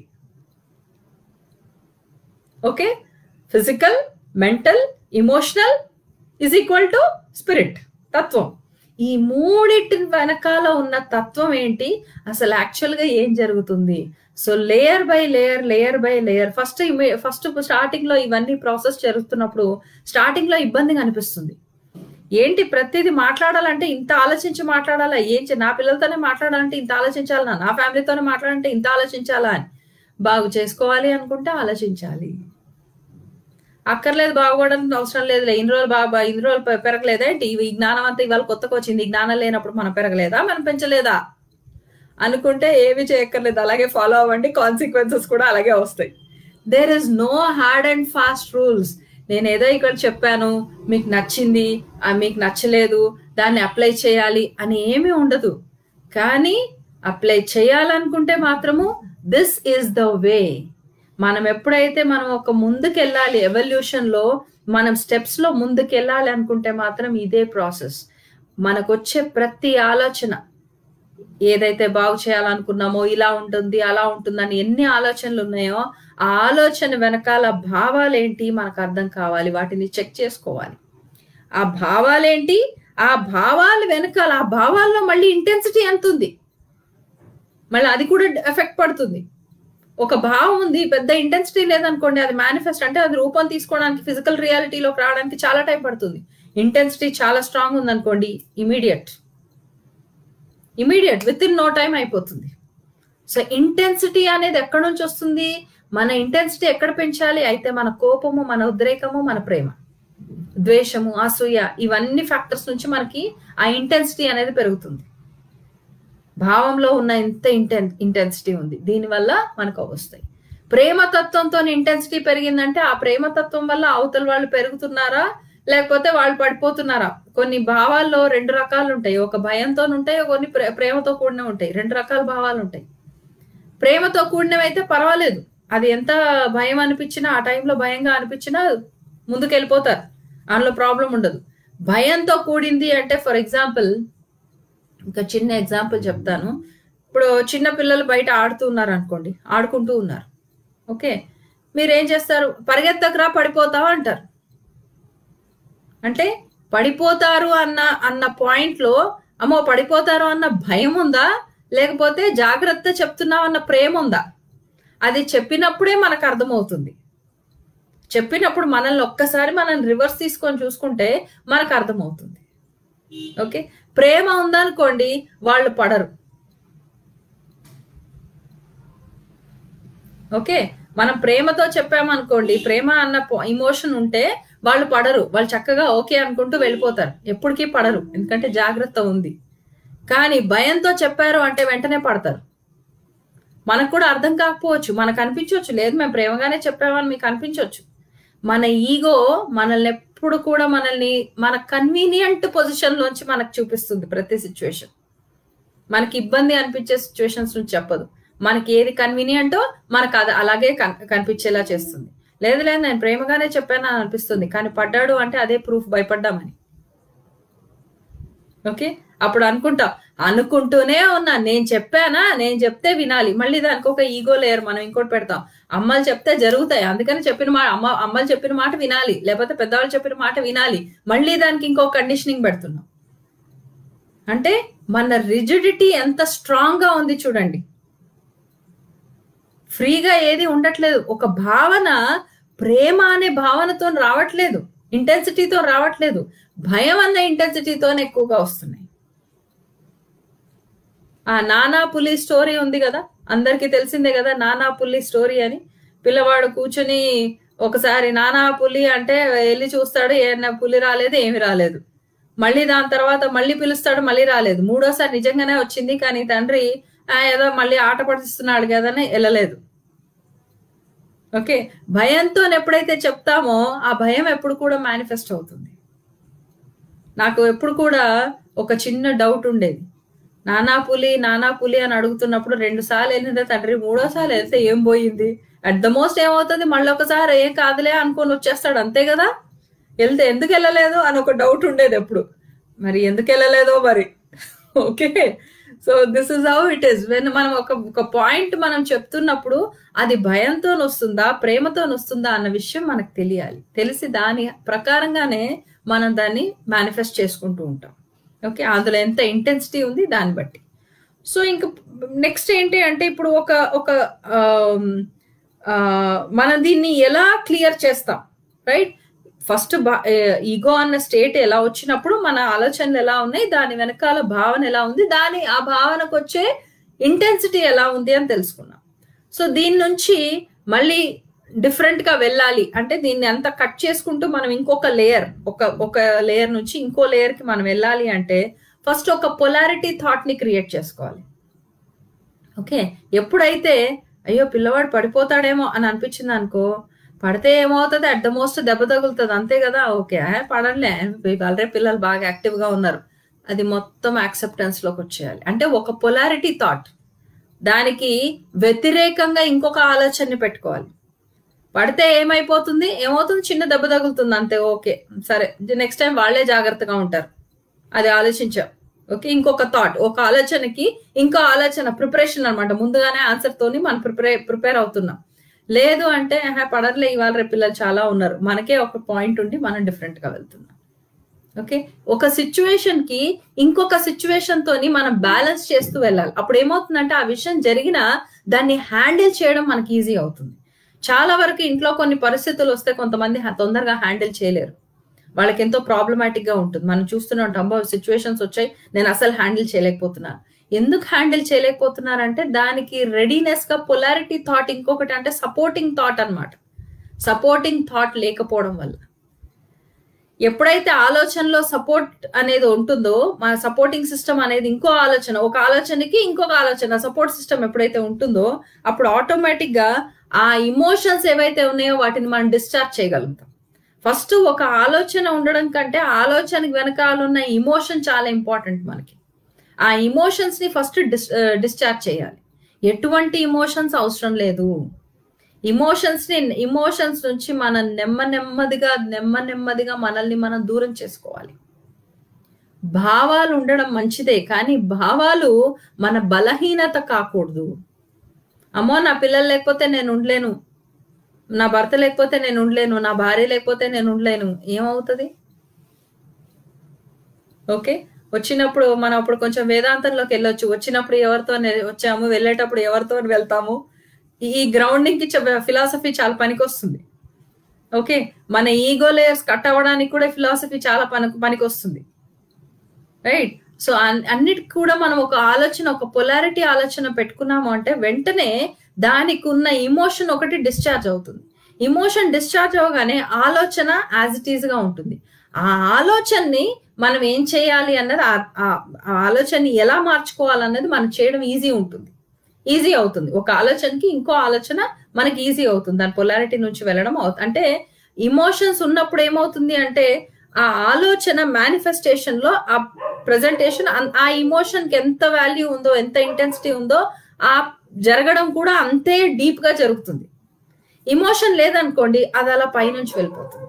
okay physical mental emotional is equal to spirit తత్వం ఈ మూడిటి వెనకాల ఉన్న తత్వం ఏంటి అసలు యాక్చువల్ గా ఏం జరుగుతుంది so layer by layer layer by layer first first starting లో ఇవన్నీ ప్రాసెస్ జరుగుతున్నప్పుడు స్టార్టింగ్ లో ఇబ్బందిగా అనిపిస్తుంది ఏంటి ప్రతిదీ మాట్లాడాలంటే ఇంత ఆలోచించి మాట్లాడాలా ఏం నా పిల్లలతోనే మాట్లాడాలంటే ఇంత ఆలోచించాలా నా ఫ్యామిలీతోనే మాట్లాడాలంటే ఇంత ఆలోచించాలా అని బాగు చేసుకోవాలి అనుకుంటే ఆలోచించాలి అక్కర్లేదు బాగుపడడం అవసరం లేదు ఇన్ని రోజులు బాగా ఇన్ని రోజులు పెరగలేదా ఏంటి ఈ జ్ఞానం అంతా ఇవాళ కొత్తగా వచ్చింది ఈ జ్ఞానం లేనప్పుడు మనం పెరగలేదా మనం పెంచలేదా అనుకుంటే ఏమి చేయక్కర్లేదు అలాగే ఫాలో అవ్వండి కాన్సిక్వెన్సెస్ కూడా అలాగే వస్తాయి there is no hard and fast rules నేను ఏదో ఇక్కడ చెప్పాను మీకు నచ్చింది మీకు నచ్చలేదు దాన్ని అప్లై చేయాలి అని ఏమీ ఉండదు కానీ అప్లై చేయాలనుకుంటే మాత్రము దిస్ ఈస్ ద వే మనం ఎప్పుడైతే మనం ఒక ముందుకెళ్ళాలి ఎవల్యూషన్ లో మనం స్టెప్స్ లో ముందుకెళ్ళాలి అనుకుంటే మాత్రం ఇదే ప్రాసెస్ మనకు వచ్చే ప్రతి ఆలోచన ఏదైతే బాగు చేయాలనుకున్నామో ఇలా ఉంటుంది అలా ఉంటుందని ఎన్ని ఆలోచనలు ఉన్నాయో ఆ ఆలోచన వెనకాల భావాలేంటి మనకు అర్థం కావాలి వాటిని చెక్ చేసుకోవాలి ఆ భావాలేంటి ఆ భావాల వెనకాల ఆ భావాల్లో మళ్ళీ ఇంటెన్సిటీ ఎంత ఉంది మళ్ళీ అది కూడా ఎఫెక్ట్ పడుతుంది ఒక భావం ఉంది పెద్ద ఇంటెన్సిటీ లేదనుకోండి అది మేనిఫెస్ట్ అంటే అది రూపం తీసుకోవడానికి ఫిజికల్ రియాలిటీలోకి రావడానికి చాలా టైం పడుతుంది ఇంటెన్సిటీ చాలా స్ట్రాంగ్ ఉందనుకోండి immediate immediate within no time అయిపోతుంది సో ఇంటెన్సిటీ అనేది ఎక్కడి నుంచి వస్తుంది మన ఇంటెన్సిటీ ఎక్కడ పెంచాలి అయితే మన కోపము మన ఉద్రేకము మన ప్రేమ ద్వేషము అసూయ ఇవన్నీ ఫ్యాక్టర్స్ నుంచి మనకి ఆ ఇంటెన్సిటీ అనేది పెరుగుతుంది భావంలో ఉన్న ఎంత ఇంటెన్ ఇంటెన్సిటీ ఉంది దీనివల్ల మనకు వస్తాయి ప్రేమతత్వంతో ఇంటెన్సిటీ పెరిగిందంటే ఆ ప్రేమతత్వం వల్ల అవతల వాళ్ళు పెరుగుతున్నారా లేకపోతే వాళ్ళు పడిపోతున్నారా కొన్ని భావాల్లో రెండు రకాలు ఉంటాయి ఒక భయంతో ఉంటాయి కొన్ని ప్రేమతో కూడినవి ఉంటాయి రెండు రకాల భావాలు ఉంటాయి ప్రేమతో కూడినవి అయితే పర్వాలేదు అది ఎంత భయం అనిపించినా ఆ టైంలో భయంగా అనిపించినా ముందుకు వెళ్ళిపోతారు అందులో ప్రాబ్లం ఉండదు భయంతో కూడింది అంటే ఫర్ ఎగ్జాంపుల్ ఇంకా చిన్న ఎగ్జాంపుల్ చెప్తాను ఇప్పుడు చిన్న పిల్లలు బయట ఆడుతూ ఉన్నారు అనుకోండి ఆడుకుంటూ ఉన్నారు ఓకే మీరు ఏం చేస్తారు పరిగెత్తకురా పడిపోతావా అంటారు అంటే పడిపోతారు అన్న అన్న పాయింట్ లో అమ్మో పడిపోతారు అన్న భయం ఉందా లేకపోతే జాగ్రత్త చెప్తున్నావు అన్న ప్రేమ ఉందా అది చెప్పినప్పుడే మనకు అర్థమవుతుంది చెప్పినప్పుడు మనల్ని ఒక్కసారి మనల్ని రివర్స్ తీసుకొని చూసుకుంటే మనకు అర్థమవుతుంది ఓకే ప్రేమ ఉందనుకోండి వాళ్ళు పడరు ఓకే మనం ప్రేమతో చెప్పామనుకోండి ప్రేమ అన్న ఇమోషన్ ఉంటే వాళ్ళు పడరు వాళ్ళు చక్కగా ఓకే అనుకుంటూ వెళ్ళిపోతారు ఎప్పటికీ పడరు ఎందుకంటే జాగ్రత్త ఉంది కానీ భయంతో చెప్పారు అంటే వెంటనే పడతారు మనకు కూడా అర్థం కాకపోవచ్చు మనకు అనిపించవచ్చు లేదు మేము ప్రేమగానే చెప్పామని మీకు అనిపించవచ్చు మన ఈగో మనల్ని ఎప్పుడు కూడా మనల్ని మన కన్వీనియంట్ పొజిషన్ లోంచి మనకు చూపిస్తుంది ప్రతి సిచ్యువేషన్ మనకి ఇబ్బంది అనిపించే సిచ్యువేషన్స్ నుంచి చెప్పదు మనకి ఏది కన్వీనియంటో మనకు అది అలాగే కనిపించేలా చేస్తుంది లేదు లేదు నేను ప్రేమగానే చెప్పాను అని అనిపిస్తుంది కానీ పడ్డాడు అంటే అదే ప్రూఫ్ భయపడ్డామని ఓకే అప్పుడు అనుకుంటా అనుకుంటూనే ఉన్నా నేను చెప్పానా నేను చెప్తే వినాలి మళ్ళీ దానికి ఒక ఈగో లేయర్ మనం ఇంకోటి పెడతాం అమ్మలు చెప్తే జరుగుతాయి అందుకని చెప్పిన మాట అమ్మ అమ్మలు చెప్పిన మాట వినాలి లేకపోతే పెద్దవాళ్ళు చెప్పిన మాట వినాలి మళ్ళీ దానికి ఇంకో కండిషనింగ్ పెడుతున్నాం అంటే మన రిజిడిటీ ఎంత స్ట్రాంగ్ గా ఉంది చూడండి ఫ్రీగా ఏది ఉండట్లేదు ఒక భావన ప్రేమ అనే భావనతో రావట్లేదు ఇంటెన్సిటీతో రావట్లేదు భయం అన్న ఇంటెన్సిటీతోనే ఎక్కువగా వస్తున్నాయి ఆ నానా పులి స్టోరీ ఉంది కదా అందరికి తెలిసిందే కదా నానా పులి స్టోరీ అని పిల్లవాడు కూర్చుని ఒకసారి నానా పులి అంటే వెళ్ళి చూస్తాడు ఏమన్నా పులి రాలేదు ఏమి రాలేదు మళ్ళీ దాని తర్వాత మళ్ళీ పిలుస్తాడు మళ్ళీ రాలేదు మూడోసారి నిజంగానే వచ్చింది కానీ తండ్రి ఏదో మళ్ళీ ఆట పడిస్తున్నాడు కదని వెళ్ళలేదు ఓకే భయంతో ఎప్పుడైతే చెప్తామో ఆ భయం ఎప్పుడు కూడా మేనిఫెస్ట్ అవుతుంది నాకు ఎప్పుడు కూడా ఒక చిన్న డౌట్ ఉండేది నానా పులి నానా పులి అని అడుగుతున్నప్పుడు రెండు సార్లు వెళ్ళిందే తండ్రి మూడోసార్లు వెళ్తే ఏం పోయింది అట్ ద మోస్ట్ ఏమవుతుంది మళ్ళీ ఒకసారి ఏం కాదులే అనుకొని వచ్చేస్తాడు అంతే కదా వెళ్తే ఎందుకు వెళ్ళలేదు అని ఒక డౌట్ ఉండేది ఎప్పుడు మరి ఎందుకు వెళ్ళలేదో మరి okay so this is how it is when మనం ఒక ఒక పాయింట్ మనం చెప్తున్నప్పుడు అది భయంతో వస్తుందా ప్రేమతో వస్తుందా అన్న విషయం మనకు తెలియాలి తెలిసి దాని ప్రకారంగానే మనం దాన్ని మేనిఫెస్ట్ చేసుకుంటూ ఉంటాం ఓకే అందులో ఎంత ఇంటెన్సిటీ ఉంది దాన్ని బట్టి సో ఇంక నెక్స్ట్ ఏంటి అంటే ఇప్పుడు ఒక ఒక మనం దీన్ని ఎలా క్లియర్ చేస్తాం రైట్ ఫస్ట్ ఈగో అన్న స్టేట్ ఎలా వచ్చినప్పుడు మన ఆలోచనలు ఎలా ఉన్నాయి దాని వెనకాల భావన ఎలా ఉంది దాని ఆ భావనకు వచ్చే ఇంటెన్సిటీ ఎలా ఉంది అని తెలుసుకున్నాం సో దీని నుంచి మళ్ళీ డిఫరెంట్ గా వెళ్ళాలి అంటే దీన్ని అంతా కట్ చేసుకుంటూ మనం ఇంకొక లేయర్ ఒక ఒక లేయర్ నుంచి ఇంకో లేయర్ కి మనం వెళ్ళాలి అంటే ఫస్ట్ ఒక పొలారిటీ థాట్ ని క్రియేట్ చేసుకోవాలి ఓకే ఎప్పుడైతే అయ్యో పిల్లవాడు పడిపోతాడేమో అని అనిపించింది అనుకో పడితే ఏమవుతుంది అట్ ద మోస్ట్ దెబ్బ తగులుతుంది అంతే కదా ఓకే పడలే వాళ్ళే పిల్లలు బాగా యాక్టివ్ గా ఉన్నారు అది మొత్తం యాక్సెప్టెన్స్ లోకి వచ్చేయాలి అంటే ఒక పొలారిటీ థాట్ దానికి వ్యతిరేకంగా ఇంకొక ఆలోచనని పెట్టుకోవాలి పడితే ఏమైపోతుంది ఏమవుతుంది చిన్న దెబ్బ తగులుతుంది అంతే ఓకే సరే నెక్స్ట్ టైం వాళ్ళే జాగ్రత్తగా ఉంటారు అది ఆలోచించాం ఓకే ఇంకొక థాట్ ఒక ఆలోచనకి ఇంకో ఆలోచన ప్రిపరేషన్ అనమాట ముందుగానే ఆన్సర్ తోని మనం ప్రిపేర్ ప్రిపేర్ అవుతున్నాం లేదు అంటే పడర్లే ఇవాళ రేపు పిల్లలు చాలా ఉన్నారు మనకే ఒక పాయింట్ ఉండి మనం డిఫరెంట్ గా వెళ్తున్నాం ఓకే ఒక సిచ్యువేషన్ కి ఇంకొక సిచ్యువేషన్ తోని మనం బ్యాలెన్స్ చేస్తూ వెళ్ళాలి అప్పుడు ఏమవుతుందంటే ఆ విషయం జరిగినా దాన్ని హ్యాండిల్ చేయడం మనకి ఈజీ అవుతుంది చాలా వరకు ఇంట్లో కొన్ని పరిస్థితులు వస్తే కొంతమంది తొందరగా హ్యాండిల్ చేయలేరు వాళ్ళకి ఎంతో ప్రాబ్లమాటిక్ గా ఉంటుంది మనం చూస్తూనే ఉంటాం సిచ్యువేషన్స్ వచ్చాయి నేను అసలు హ్యాండిల్ చేయలేకపోతున్నాను ఎందుకు హ్యాండిల్ చేయలేకపోతున్నారంటే దానికి రెడీనెస్ గా పొలారిటీ థాట్ ఇంకొకటి అంటే సపోర్టింగ్ థాట్ అనమాట సపోర్టింగ్ థాట్ లేకపోవడం వల్ల ఎప్పుడైతే ఆలోచనలో సపోర్ట్ అనేది ఉంటుందో మన సపోర్టింగ్ సిస్టమ్ అనేది ఇంకో ఆలోచన ఒక ఆలోచనకి ఇంకొక ఆలోచన సపోర్ట్ సిస్టమ్ ఎప్పుడైతే ఉంటుందో అప్పుడు ఆటోమేటిక్ గా ఆ ఇమోషన్స్ ఏవైతే ఉన్నాయో వాటిని మనం డిశ్చార్జ్ చేయగలుగుతాం ఫస్ట్ ఒక ఆలోచన ఉండడం కంటే ఆలోచనకి వెనకాల ఉన్న ఇమోషన్ చాలా ఇంపార్టెంట్ మనకి ఆ ఇమోషన్స్ ని ఫస్ట్ డిస్ డిశ్చార్జ్ చేయాలి ఎటువంటి ఇమోషన్స్ అవసరం లేదు ఇమోషన్స్ ని ఇమోషన్స్ నుంచి మనం నెమ్మ నెమ్మదిగా నెమ్మ నెమ్మదిగా మనల్ని మనం దూరం చేసుకోవాలి భావాలు ఉండడం మంచిదే కానీ భావాలు మన బలహీనత కాకూడదు అమ్మో నా పిల్లలు లేకపోతే నేను ఉండలేను నా భర్త లేకపోతే నేను ఉండలేను నా భార్య లేకపోతే నేను ఉండలేను ఏమవుతుంది ఓకే వచ్చినప్పుడు మనం అప్పుడు కొంచెం వేదాంతంలోకి వెళ్ళొచ్చు వచ్చినప్పుడు ఎవరితో నే- వచ్చాము వెళ్ళేటప్పుడు ఎవరితో వెళ్తాము ఈ- ఈ గ్రౌండింగ్ కి ఫిలాసఫీ చాలా పనికొస్తుంది ఓకే మన ఈగో లేయర్స్ కట్ అవ్వడానికి కూడా ఫిలాసఫీ చాలా పని పనికి వస్తుంది రైట్ సో అన్నిటికి కూడా మనం ఒక ఆలోచన ఒక పొలారిటీ ఆలోచన పెట్టుకున్నాము అంటే వెంటనే దానికి ఉన్న ఇమోషన్ ఒకటి డిశ్చార్జ్ అవుతుంది ఇమోషన్ డిశ్చార్జ్ అవగానే ఆలోచన యాజ్ ఇట్ ఈజ్ గా ఉంటుంది ఆ ఆలోచనని మనం ఏం చేయాలి అన్నది ఆ- ఆ- ఆ ఆలోచనని ఎలా మార్చుకోవాలన్నది మనం చేయడం ఈజీ ఉంటుంది ఈజీ అవుతుంది ఒక ఆలోచనకి ఇంకో ఆలోచన మనకి ఈజీ అవుతుంది దాని పొలారిటీ నుంచి వెళ్ళడం అవుతుంది అంటే ఇమోషన్స్ ఉన్నప్పుడు ఏమవుతుంది అంటే ఆ ఆలోచన మేనిఫెస్టేషన్ లో ఆ ప్రజెంటేషన్ ఆ ఇమోషన్ కి ఎంత వాల్యూ ఉందో ఎంత ఇంటెన్సిటీ ఉందో ఆ జరగడం కూడా అంతే డీప్ గా జరుగుతుంది ఇమోషన్ లేదనుకోండి అది అలా పైనుంచి వెళ్ళిపోతుంది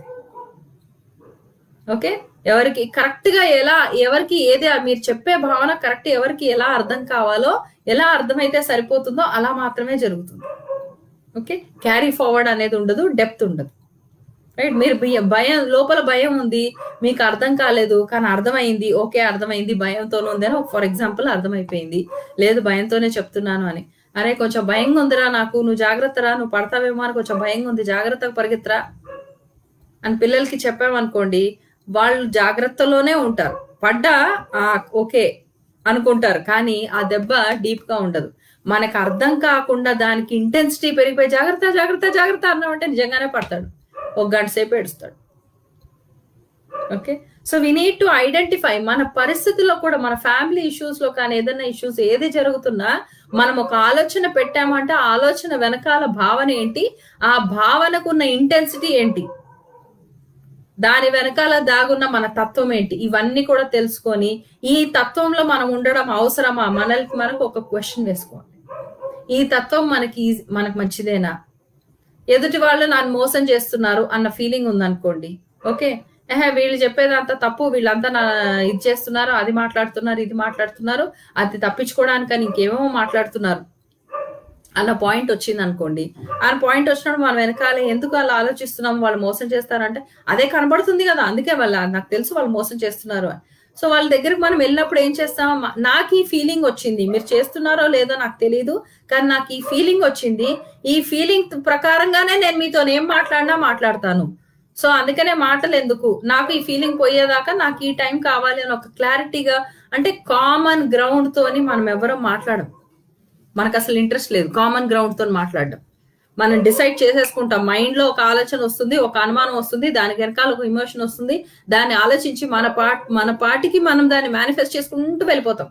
ఓకే ఎవరికి కరెక్ట్ గా ఎలా ఎవరికి ఏది మీరు చెప్పే భావన కరెక్ట్ ఎవరికి ఎలా అర్థం కావాలో ఎలా అర్థమైతే సరిపోతుందో అలా మాత్రమే జరుగుతుంది ఓకే క్యారీ ఫార్వర్డ్ అనేది ఉండదు డెప్త్ ఉండదు రైట్ మీరు భయ- భయం లోపల భయం ఉంది మీకు అర్థం కాలేదు కానీ అర్థమైంది ఓకే అర్థమైంది భయంతోనే ఉంది అని ఫర్ ఎగ్జాంపుల్ అర్థమైపోయింది లేదు భయంతోనే చెప్తున్నాను అని అరే కొంచెం భయంగా ఉందిరా నాకు నువ్వు జాగ్రత్తరా నువ్వు పడతావేమో అని కొంచెం భయంగా ఉంది జాగ్రత్తగా పరిగెత్తరా అని పిల్లలకి చెప్పామనుకోండి వాళ్ళు జాగ్రత్తలోనే ఉంటారు పడ్డా ఆ, ఓకే అనుకుంటారు కానీ ఆ దెబ్బ డీప్ గా ఉండదు మనకు అర్థం కాకుండా దానికి ఇంటెన్సిటీ పెరిగిపోయి జాగ్రత్త జాగ్రత్త జాగ్రత్త అన్నామంటే నిజంగానే పడతాడు ఒక గంట సేపు ఏడుస్తాడు okay so we need to identify మన పరిస్థితుల్లో కూడా మన ఫ్యామిలీ ఇష్యూస్ లో కానీ ఏదైనా ఇష్యూస్ ఏది జరుగుతున్నా మనం ఒక ఆలోచన పెట్టామంటే ఆ ఆలోచన వెనకాల భావన ఏంటి ఆ భావనకు ఉన్న ఇంటెన్సిటీ ఏంటి దాని వెనకాల దాగున్న మన తత్వం ఏంటి ఇవన్నీ కూడా తెలుసుకొని ఈ తత్వంలో మనం ఉండడం అవసరమా మనకి మనకు ఒక క్వశ్చన్ వేసుకోవాలి ఈ తత్వం మనకి ఈజీ- మనకు మంచిదేనా ఎదుటి వాళ్ళు నన్ను మోసం చేస్తున్నారు అన్న ఫీలింగ్ ఉందనుకోండి ఓకే ఏహే వీళ్ళు చెప్పేదంతా తప్పు వీళ్ళంతా నా ఇది చేస్తున్నారు అది మాట్లాడుతున్నారు ఇది మాట్లాడుతున్నారు అది తప్పించుకోవడానికని ఇంకేమేమో మాట్లాడుతున్నారు అన్న పాయింట్ వచ్చింది అనుకోండి ఆ పాయింట్ వచ్చినప్పుడు మనం వెనకాల ఎందుకు అలా ఆలోచిస్తున్నాం వాళ్ళు మోసం చేస్తారంటే అదే కనబడుతుంది కదా అందుకే వాళ్ళ నాకు తెలుసు వాళ్ళు మోసం చేస్తున్నారు అని సో వాళ్ళ దగ్గరికి మనం వెళ్ళినప్పుడు ఏం చేస్తాం మ- నాకు ఈ ఫీలింగ్ వచ్చింది మీరు చేస్తున్నారో లేదో నాకు తెలియదు కానీ నాకు ఈ ఫీలింగ్ వచ్చింది ఈ ఫీలింగ్ ప్రకారంగానే నేను మీతో ఏం మాట్లాడినా మాట్లాడతాను సో అందుకనే మాటలు ఎందుకు నాకు ఈ ఫీలింగ్ పోయేదాకా నాకు ఈ టైం కావాలి అని ఒక క్లారిటీగా అంటే కామన్ గ్రౌండ్ తోని మనం ఎవరో మాట్లాడం మనకు అసలు ఇంట్రెస్ట్ లేదు కామన్ గ్రౌండ్ తో మాట్లాడడం మనం డిసైడ్ చేసేసుకుంటాం మైండ్ లో ఒక ఆలోచన వస్తుంది ఒక అనుమానం వస్తుంది దానికి వెనకాల ఒక ఇమోషన్ వస్తుంది దాన్ని ఆలోచించి మన పాట్ మన పాటికి మనం దాన్ని మేనిఫెస్ట్ చేసుకుంటూ వెళ్ళిపోతాం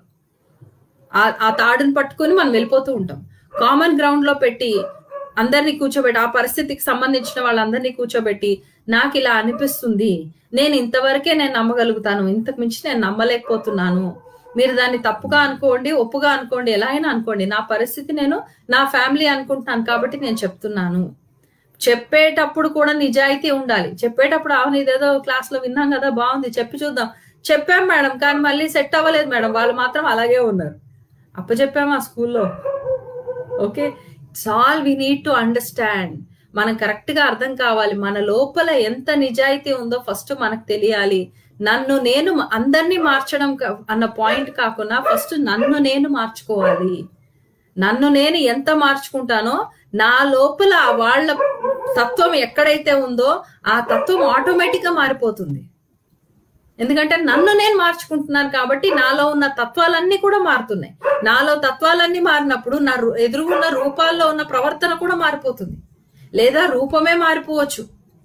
ఆ- ఆ తాడుని పట్టుకుని మనం వెళ్ళిపోతూ ఉంటాం కామన్ గ్రౌండ్ లో పెట్టి అందరినీ కూర్చోబెట్టి ఆ పరిస్థితికి సంబంధించిన వాళ్ళందరినీ కూర్చోబెట్టి నాకు ఇలా అనిపిస్తుంది నేను ఇంతవరకే నేను నమ్మగలుగుతాను ఇంతకు మించి నేను నమ్మలేకపోతున్నాను మీరు దాన్ని తప్పుగా అనుకోండి ఒప్పుగా అనుకోండి ఎలా అయినా అనుకోండి నా పరిస్థితి నేను నా ఫ్యామిలీ అనుకుంటున్నాను కాబట్టి నేను చెప్తున్నాను చెప్పేటప్పుడు కూడా నిజాయితీ ఉండాలి చెప్పేటప్పుడు అవును ఇదేదో క్లాస్ లో విన్నాం కదా బాగుంది చెప్పి చూద్దాం చెప్పాం మేడం కానీ మళ్ళీ సెట్ అవ్వలేదు మేడం వాళ్ళు మాత్రం అలాగే ఉన్నారు అప్ప చెప్పాము ఆ స్కూల్లో okay it's all we need to understand మనం కరెక్ట్ గా అర్థం కావాలి మన లోపల ఎంత నిజాయితీ ఉందో ఫస్ట్ మనకు తెలియాలి నన్ను నేను అందరినీ మార్చడం కా- అన్న పాయింట్ కాకుండా ఫస్ట్ నన్ను నేను మార్చుకోవాలి నన్ను నేను ఎంత మార్చుకుంటానో నా లోపల వాళ్ళ తత్వం ఎక్కడైతే ఉందో ఆ తత్వం ఆటోమేటిక్ గా మారిపోతుంది ఎందుకంటే నన్ను నేను మార్చుకుంటున్నాను కాబట్టి నాలో ఉన్న తత్వాలన్నీ కూడా మారుతున్నాయి నాలో తత్వాలన్నీ మారినప్పుడు నా రు- ఎదురుగున్న రూపాల్లో ఉన్న ప్రవర్తన కూడా మారిపోతుంది లేదా రూపమే మారిపోవచ్చు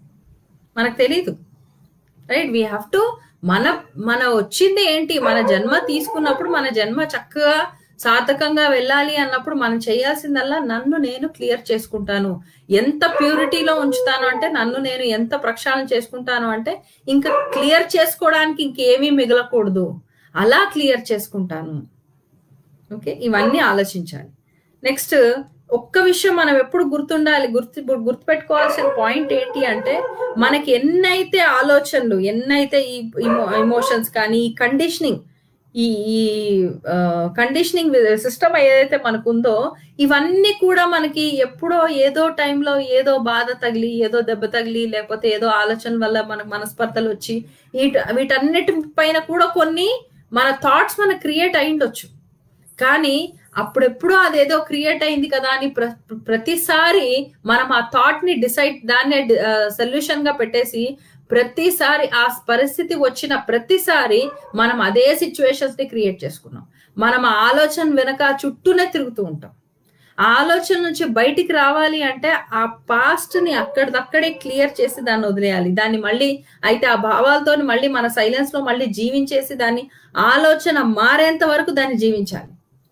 మనకు తెలీదు రైట్ వీ హ్యావ్ టు మన మన వచ్చింది ఏంటి మన జన్మ తీసుకున్నప్పుడు మన జన్మ చక్కగా సార్థకంగా వెళ్ళాలి అన్నప్పుడు మనం చేయాల్సిందల్లా నన్ను నేను క్లియర్ చేసుకుంటాను ఎంత ప్యూరిటీలో ఉంచుతాను అంటే నన్ను నేను ఎంత ప్రక్షాళన చేసుకుంటాను అంటే ఇంకా క్లియర్ చేసుకోవడానికి ఇంకేమీ మిగలకూడదు అలా క్లియర్ చేసుకుంటాను ఓకే ఇవన్నీ ఆలోచించాలి నెక్స్ట్ ఒక్క విషయం మనం ఎప్పుడు గుర్తుండాలి గుర్తు గుర్తుపెట్టుకోవాల్సిన పాయింట్ ఏంటి అంటే మనకి ఎన్నైతే ఆలోచనలు ఎన్నైతే ఈ ఇమోషన్స్ కానీ ఈ కండిషనింగ్ ఈ ఈ కండిషనింగ్ సిస్టమ్ ఏదైతే మనకు ఉందో ఇవన్నీ కూడా మనకి ఎప్పుడో ఏదో టైంలో ఏదో బాధ తగిలి ఏదో దెబ్బ తగిలి లేకపోతే ఏదో ఆలోచన వల్ల మనకు మనస్పర్ధలు వచ్చి వీట వీటన్నిటి పైన కూడా కొన్ని మన థాట్స్ మనకు క్రియేట్ అయిండొచ్చు కానీ అప్పుడెప్పుడో అదేదో క్రియేట్ అయింది కదా అని ప్ర ప్రతిసారి మనం ఆ థాట్ ని డిసైడ్ దాన్ని సొల్యూషన్ గా పెట్టేసి ప్రతిసారి ఆ పరిస్థితి వచ్చిన ప్రతిసారి మనం అదే సిచ్యువేషన్స్ ని క్రియేట్ చేసుకున్నాం మనం ఆ ఆలోచన వెనక చుట్టూనే తిరుగుతూ ఉంటాం ఆ ఆలోచన నుంచి బయటికి రావాలి అంటే ఆ పాస్ట్ ని అక్కడిదక్కడే క్లియర్ చేసి దాన్ని వదిలేయాలి దాన్ని మళ్ళీ అయితే ఆ భావాలతో మళ్ళీ మన సైలెన్స్ లో మళ్ళీ జీవించేసి దాన్ని ఆలోచన మారేంత వరకు దాన్ని జీవించాలి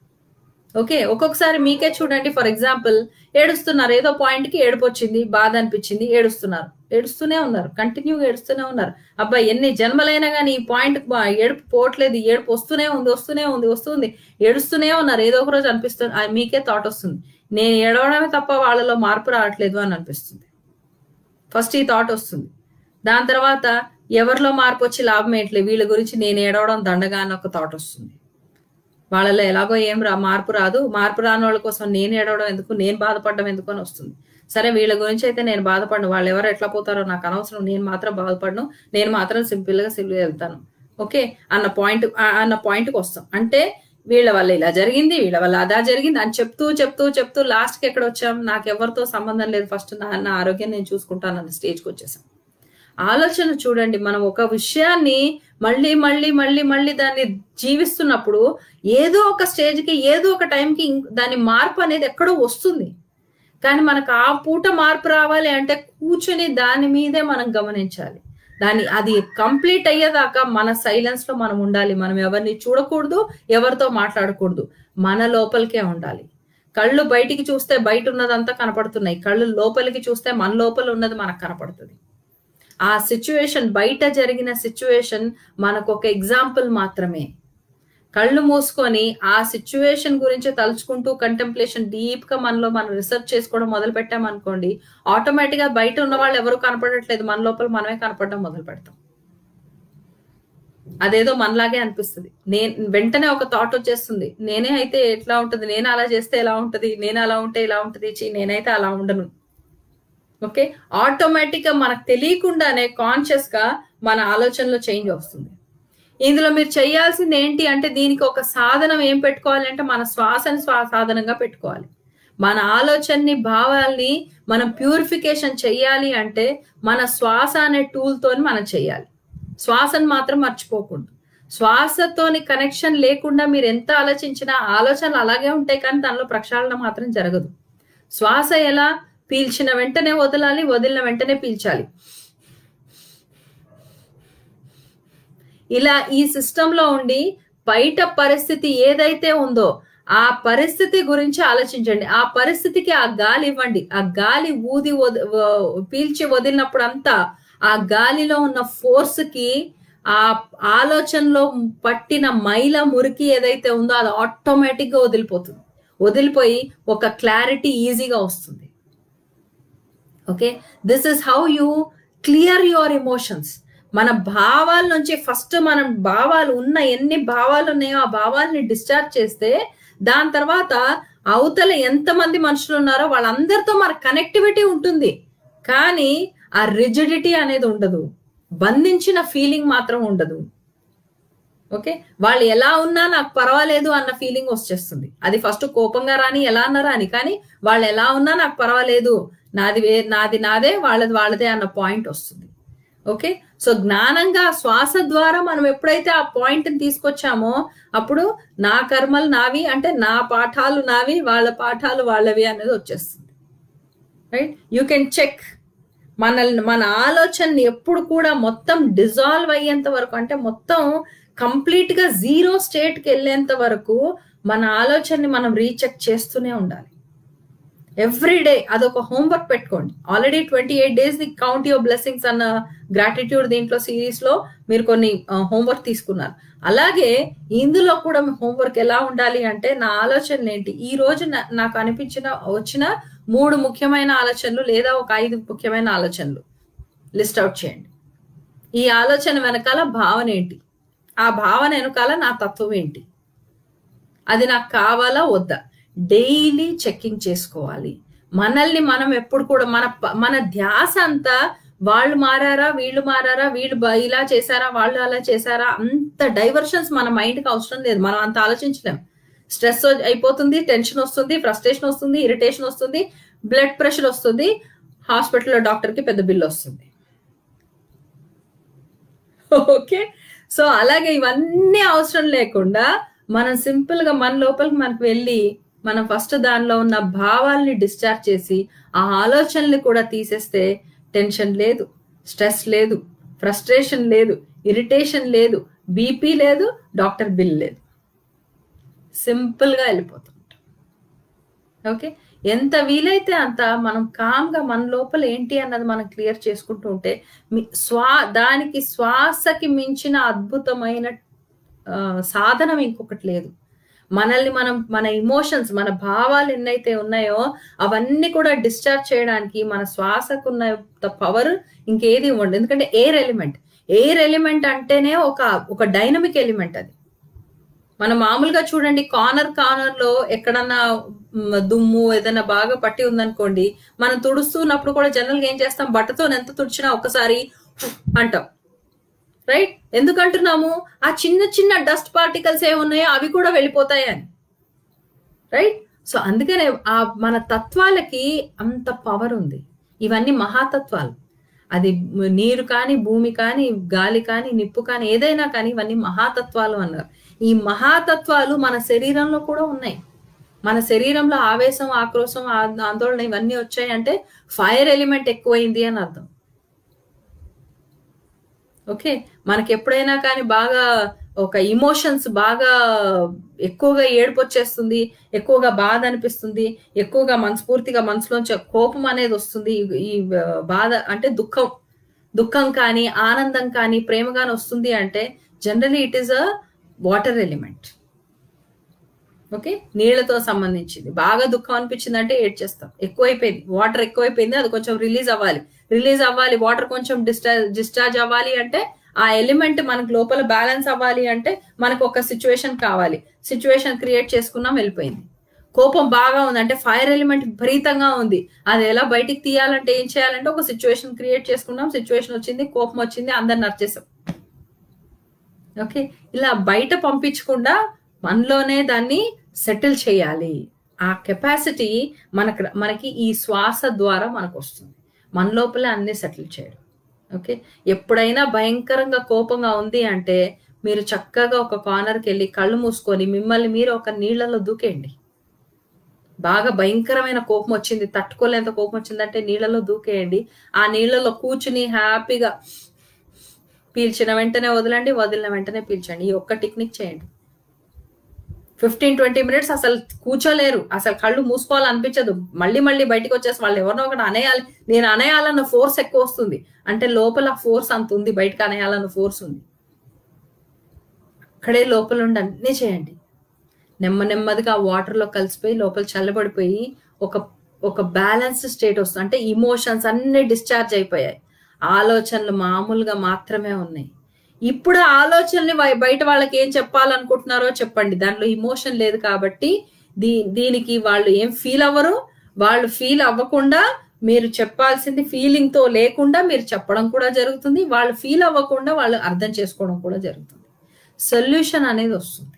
ఓకే ఒక్కొక్కసారి మీకే చూడండి ఫర్ ఎగ్జాంపుల్ ఏడుస్తున్నారు ఏదో పాయింట్ కి ఏడుపు వచ్చింది బాధ అనిపించింది ఏడుస్తున్నారు ఏడుస్తూనే ఉన్నారు కంటిన్యూగా ఏడుస్తూనే ఉన్నారు అబ్బాయి ఎన్ని జన్మలైనా కానీ ఈ పాయింట్ ఏడుపు పోవట్లేదు ఏడుపు వస్తూనే ఉంది వస్తూనే ఉంది వస్తుంది ఏడుస్తూనే ఉన్నారు ఏదో ఒక రోజు అనిపిస్తుంది మీకే థాట్ వస్తుంది నేను ఏడవడమే తప్ప వాళ్ళలో మార్పు రావట్లేదు అని అనిపిస్తుంది ఫస్ట్ ఈ థాట్ వస్తుంది దాని తర్వాత ఎవరిలో మార్పు వచ్చి లాభం ఏంట్లేదు వీళ్ళ గురించి నేను ఏడవడం దండగా అని ఒక థాట్ వస్తుంది వాళ్ళలో ఎలాగో ఏం రా మార్పు రాదు మార్పు రాని వాళ్ళ కోసం నేను ఏడవడం ఎందుకు నేను బాధపడడం ఎందుకు అని వస్తుంది సరే వీళ్ళ గురించి అయితే నేను బాధపడను వాళ్ళు ఎవరు ఎట్లా పోతారో నాకు అనవసరం నేను మాత్రం బాధపడను నేను మాత్రం సింపుల్ గా సింపుల్ వెళ్తాను ఓకే అన్న పాయింట్ అన్న పాయింట్కి వస్తాం అంటే వీళ్ళ వల్ల ఇలా జరిగింది వీళ్ళ వల్ల అదా జరిగింది అని చెప్తూ చెప్తూ చెప్తూ లాస్ట్కి ఎక్కడ వచ్చాం నాకు ఎవరితో సంబంధం లేదు ఫస్ట్ నా నా ఆరోగ్యం నేను చూసుకుంటాను అన్న స్టేజ్కి వచ్చేసాం ఆలోచన చూడండి మనం ఒక విషయాన్ని మళ్ళీ మళ్ళీ మళ్ళీ మళ్ళీ దాన్ని జీవిస్తున్నప్పుడు ఏదో ఒక స్టేజ్కి ఏదో ఒక టైంకి దాని మార్పు అనేది ఎక్కడో వస్తుంది కానీ మనకు ఆ పూట మార్పు రావాలి అంటే కూర్చుని దాని మీదే మనం గమనించాలి దాని అది కంప్లీట్ అయ్యేదాకా మన సైలెన్స్ లో మనం ఉండాలి మనం ఎవరిని చూడకూడదు ఎవరితో మాట్లాడకూడదు మన లోపలికే ఉండాలి కళ్ళు బయటికి చూస్తే బయట ఉన్నదంతా కనపడుతున్నాయి కళ్ళు లోపలికి చూస్తే మన లోపల ఉన్నది మనకు కనపడుతుంది ఆ సిచ్యువేషన్ బయట జరిగిన సిచ్యువేషన్ మనకు ఒక ఎగ్జాంపుల్ మాత్రమే కళ్ళు మూసుకొని ఆ సిచ్యువేషన్ గురించి తలుచుకుంటూ కంటెంప్లేషన్ డీప్ గా మనలో మనం రీసెర్చ్ చేసుకోవడం మొదలు పెట్టామనుకోండి ఆటోమేటిక్ గా బయట ఉన్న వాళ్ళు ఎవరు కనపడట్లేదు మన లోపల మనమే కనపడడం మొదలు పెడతాం అదేదో మనలాగే అనిపిస్తుంది నేను వెంటనే ఒక థాట్ వచ్చేస్తుంది నేనే అయితే ఎట్లా ఉంటుంది నేను అలా చేస్తే ఎలా ఉంటది నేను అలా ఉంటే ఇలా ఉంటది చీ నేనైతే అలా ఉండను ఓకే ఆటోమేటిక్ గా మనకు తెలియకుండానే కాన్షియస్ గా మన ఆలోచనలో చేంజ్ వస్తుంది ఇందులో మీరు చేయాల్సింది ఏంటి అంటే దీనికి ఒక సాధనం ఏం పెట్టుకోవాలి అంటే మన శ్వాసని సాధనంగా పెట్టుకోవాలి మన ఆలోచనని భావాల్ని మనం ప్యూరిఫికేషన్ చెయ్యాలి అంటే మన శ్వాస అనే టూల్ తోని మనం చెయ్యాలి శ్వాసను మాత్రం మర్చిపోకూడదు శ్వాసతోని కనెక్షన్ లేకుండా మీరు ఎంత ఆలోచించినా ఆలోచనలు అలాగే ఉంటాయి కానీ దానిలో ప్రక్షాళన మాత్రం జరగదు శ్వాస ఎలా పీల్చిన వెంటనే వదలాలి వదిలిన వెంటనే పీల్చాలి ఇలా ఈ సిస్టంలో ఉండి బయట పరిస్థితి ఏదైతే ఉందో ఆ పరిస్థితి గురించి ఆలోచించండి ఆ పరిస్థితికి ఆ గాలి ఇవ్వండి ఆ గాలి ఊది పీల్చి వదిలినప్పుడు అంతా ఆ గాలిలో ఉన్న ఫోర్స్ కి ఆ ఆలోచనలో పట్టిన మైల మురికి ఏదైతే ఉందో అది ఆటోమేటిక్ గా వదిలిపోతుంది వదిలిపోయి ఒక క్లారిటీ ఈజీగా వస్తుంది okay this is how you clear your emotions మన భావాల నుంచి ఫస్ట్ మనం భావాలు ఉన్న ఎన్ని భావాలు ఉన్నాయో ఆ భావాల్ని డిశ్చార్జ్ చేస్తే దాని తర్వాత అవతల ఎంతమంది మనుషులు ఉన్నారో వాళ్ళందరితో మన కనెక్టివిటీ ఉంటుంది కానీ ఆ రిజిడిటీ అనేది ఉండదు బంధించిన ఫీలింగ్ మాత్రం ఉండదు ఓకే వాళ్ళు ఎలా ఉన్నా నాకు పర్వాలేదు అన్న ఫీలింగ్ వచ్చేస్తుంది అది ఫస్ట్ కోపంగా రాని ఎలా అన్నారా అని కానీ వాళ్ళు ఎలా ఉన్నా నాకు పర్వాలేదు నాది వే నాది నాదే వాళ్ళది వాళ్ళదే అన్న పాయింట్ వస్తుంది ఓకే సో జ్ఞానంగా శ్వాస ద్వారా మనం ఎప్పుడైతే ఆ పాయింట్ తీసుకొచ్చామో అప్పుడు నా కర్మలు నావి అంటే నా పాఠాలు నావి వాళ్ళ పాఠాలు వాళ్ళవి అనేది వచ్చేస్తుంది రైట్ యూ కెన్ చెక్ మనల్ని మన ఆలోచనని ఎప్పుడు కూడా మొత్తం డిజాల్వ్ అయ్యేంత వరకు అంటే మొత్తం కంప్లీట్ గా జీరో స్టేట్ కి వెళ్ళేంత వరకు మన ఆలోచనని మనం రీచెక్ చేస్తూనే ఉండాలి ఎవ్రీ డే అదొక హోంవర్క్ పెట్టుకోండి already twenty eight days the count your blessings అన్న గ్రాటిట్యూడ్ దీంట్లో సిరీస్ లో మీరు కొన్ని హోంవర్క్ తీసుకున్నారు అలాగే ఇందులో కూడా హోంవర్క్ ఎలా ఉండాలి అంటే నా ఆలోచనలు ఏంటి ఈ రోజు నా- నాకు అనిపించిన వచ్చిన మూడు ముఖ్యమైన ఆలోచనలు లేదా ఒక ఐదు ముఖ్యమైన ఆలోచనలు లిస్ట్ అవుట్ చేయండి ఈ ఆలోచన వెనకాల భావన ఏంటి ఆ భావన వెనకాల నా తత్వం ఏంటి అది నాకు కావాలా వద్దా డైలీ చెక్కింగ్ చేసుకోవాలి మనల్ని మనం ఎప్పుడు కూడా మన ప- మన ధ్యాస అంతా వాళ్ళు మారారా వీళ్ళు మారారా వీళ్ళు బ- ఇలా చేశారా వాళ్ళు అలా చేశారా అంత డైవర్షన్స్ మన మైండ్ కి అవసరం లేదు మనం అంత ఆలోచించలేం స్ట్రెస్ అయిపోతుంది టెన్షన్ వస్తుంది ఫ్రస్ట్రేషన్ వస్తుంది ఇరిటేషన్ వస్తుంది బ్లడ్ ప్రెషర్ వస్తుంది హాస్పిటల్లో డాక్టర్ కి పెద్ద బిల్ వస్తుంది ఓకే సో అలాగే ఇవన్నీ అవసరం లేకుండా మనం సింపుల్ గా మన లోపలికి మనకు వెళ్ళి మనం ఫస్ట్ దానిలో ఉన్న భావాల్ని డిశ్చార్జ్ చేసి ఆ ఆలోచనల్ని కూడా తీసేస్తే టెన్షన్ లేదు స్ట్రెస్ లేదు ఫ్రస్ట్రేషన్ లేదు ఇరిటేషన్ లేదు బీపీ లేదు డాక్టర్ బిల్ లేదు సింపుల్ గా వెళ్ళిపోతుంటాం ఓకే ఎంత వీలైతే అంత మనం కామ్గా మన లోపల ఏంటి అన్నది మనం క్లియర్ చేసుకుంటూ ఉంటే మీ- స్వా దానికి శ్వాసకి మించిన అద్భుతమైన ఆ, సాధనం ఇంకొకటి లేదు మనల్ని మనం మన ఇమోషన్స్ మన భావాలు ఎన్నైతే ఉన్నాయో అవన్నీ కూడా డిశ్చార్జ్ చేయడానికి మన శ్వాసకున్న పవర్ ఇంకేది ఉండదు ఎందుకంటే ఎయిర్ ఎలిమెంట్ ఎయిర్ ఎలిమెంట్ అంటేనే ఒక ఒక డైనమిక్ ఎలిమెంట్ అది మనం మామూలుగా చూడండి కార్నర్ కార్నర్ లో ఎక్కడన్నా మ్, దుమ్ము ఏదైనా బాగా పట్టి ఉందనుకోండి మనం తుడుస్తున్నప్పుడు కూడా జనరల్ గా ఏం చేస్తాం బట్టతో ఎంత తుడిచినా ఒకసారి అంటాం రైట్ ఎందుకంటున్నాము ఆ చిన్న చిన్న డస్ట్ పార్టికల్స్ ఏమున్నాయో అవి కూడా వెళ్ళిపోతాయి అని రైట్ సో అందుకనే ఆ మన తత్వాలకి అంత పవర్ ఉంది ఇవన్నీ మహాతత్వాలు అది నీరు కానీ భూమి కానీ గాలి కానీ నిప్పు కానీ ఏదైనా కానీ ఇవన్నీ మహాతత్వాలు అన్నారు ఈ మహాతత్వాలు మన శరీరంలో కూడా ఉన్నాయి మన శరీరంలో ఆవేశం ఆక్రోశం ఆ- ఆందోళన ఇవన్నీ వచ్చాయి అంటే ఫైర్ ఎలిమెంట్ ఎక్కువైంది అని అర్థం ఓకే మనకి ఎప్పుడైనా కానీ బాగా ఒక ఇమోషన్స్ బాగా ఎక్కువగా ఏడుపు వచ్చేస్తుంది ఎక్కువగా బాధ అనిపిస్తుంది ఎక్కువగా మనస్ఫూర్తిగా మనసులోంచి కోపం అనేది వస్తుంది ఈ- ఈ బాధ అంటే దుఃఖం దుఃఖం కానీ ఆనందం కానీ ప్రేమ కానీ వస్తుంది అంటే generally it is a water element okay నీళ్లతో సంబంధించింది బాగా దుఃఖం అనిపించింది అంటే ఏడ్ చేస్తాం ఎక్కువైపోయింది వాటర్ ఎక్కువైపోయింది అది కొంచెం రిలీజ్ అవ్వాలి రిలీజ్ అవ్వాలి వాటర్ కొంచెం డిశ్చార్జ్ డిశ్చార్జ్ అవ్వాలి అంటే ఆ ఎలిమెంట్ మనకు లోపల బ్యాలెన్స్ అవ్వాలి అంటే మనకు ఒక సిచ్యువేషన్ కావాలి సిచ్యువేషన్ క్రియేట్ చేసుకున్నాం వెళ్ళిపోయింది కోపం బాగా ఉంది అంటే ఫైర్ ఎలిమెంట్ విపరీతంగా ఉంది అది ఎలా బయటికి తీయాలంటే ఏం చేయాలంటే ఒక సిచ్యువేషన్ క్రియేట్ చేసుకున్నాం సిచ్యువేషన్ వచ్చింది కోపం వచ్చింది అందరిని నచ్చేసాం ఓకే ఇలా బయట పంపించకుండా మనలోనే దాన్ని సెటిల్ చేయాలి ఆ కెపాసిటీ మనకు మనకి ఈ శ్వాస ద్వారా మనకు వస్తుంది మన లోపలే అన్ని సెటిల్ చేయడం ఓకే ఎప్పుడైనా భయంకరంగా కోపంగా ఉంది అంటే మీరు చక్కగా ఒక కార్నర్కి వెళ్ళి కళ్ళు మూసుకొని మిమ్మల్ని మీరు ఒక నీళ్ళలో దూకేయండి బాగా భయంకరమైన కోపం వచ్చింది తట్టుకోలేంత కోపం వచ్చిందంటే నీళ్ళలో దూకేయండి ఆ నీళ్ళలో కూర్చుని హ్యాపీగా పీల్చిన వెంటనే వదలండి వదిలిన వెంటనే పీల్చండి ఈ ఒక్క టెక్నిక్ చేయండి ఫిఫ్టీన్ ట్వంటీ మినిట్స్ అసలు కూర్చోలేరు అసలు కళ్ళు మూసుకోవాలనిపించదు మళ్ళీ మళ్ళీ బయటికి వచ్చేసి వాళ్ళు ఎవరినో ఒకటి అనేయాలి నేను అనేయాలన్న ఫోర్స్ ఎక్కువ వస్తుంది అంటే లోపల ఫోర్స్ అంత ఉంది బయటకు అనేయాలన్న ఫోర్స్ ఉంది అక్కడే లోపల ఉండి అన్నీ చేయండి నెమ్మ నెమ్మదిగా వాటర్లో కలిసిపోయి లోపల చల్లబడిపోయి ఒక ఒక బ్యాలెన్స్ స్టేట్ వస్తుంది అంటే ఇమోషన్స్ అన్నీ డిశ్చార్జ్ అయిపోయాయి ఆలోచనలు మామూలుగా మాత్రమే ఉన్నాయి ఇప్పుడు ఆ ఆలోచనని వై- బయట వాళ్ళకి ఏం చెప్పాలనుకుంటున్నారో చెప్పండి దాంట్లో ఇమోషన్ లేదు కాబట్టి దీ దీనికి వాళ్ళు ఏం ఫీల్ అవ్వరు వాళ్ళు ఫీల్ అవ్వకుండా మీరు చెప్పాల్సింది ఫీలింగ్ తో లేకుండా మీరు చెప్పడం కూడా జరుగుతుంది వాళ్ళు ఫీల్ అవ్వకుండా వాళ్ళు అర్థం చేసుకోవడం కూడా జరుగుతుంది సొల్యూషన్ అనేది వస్తుంది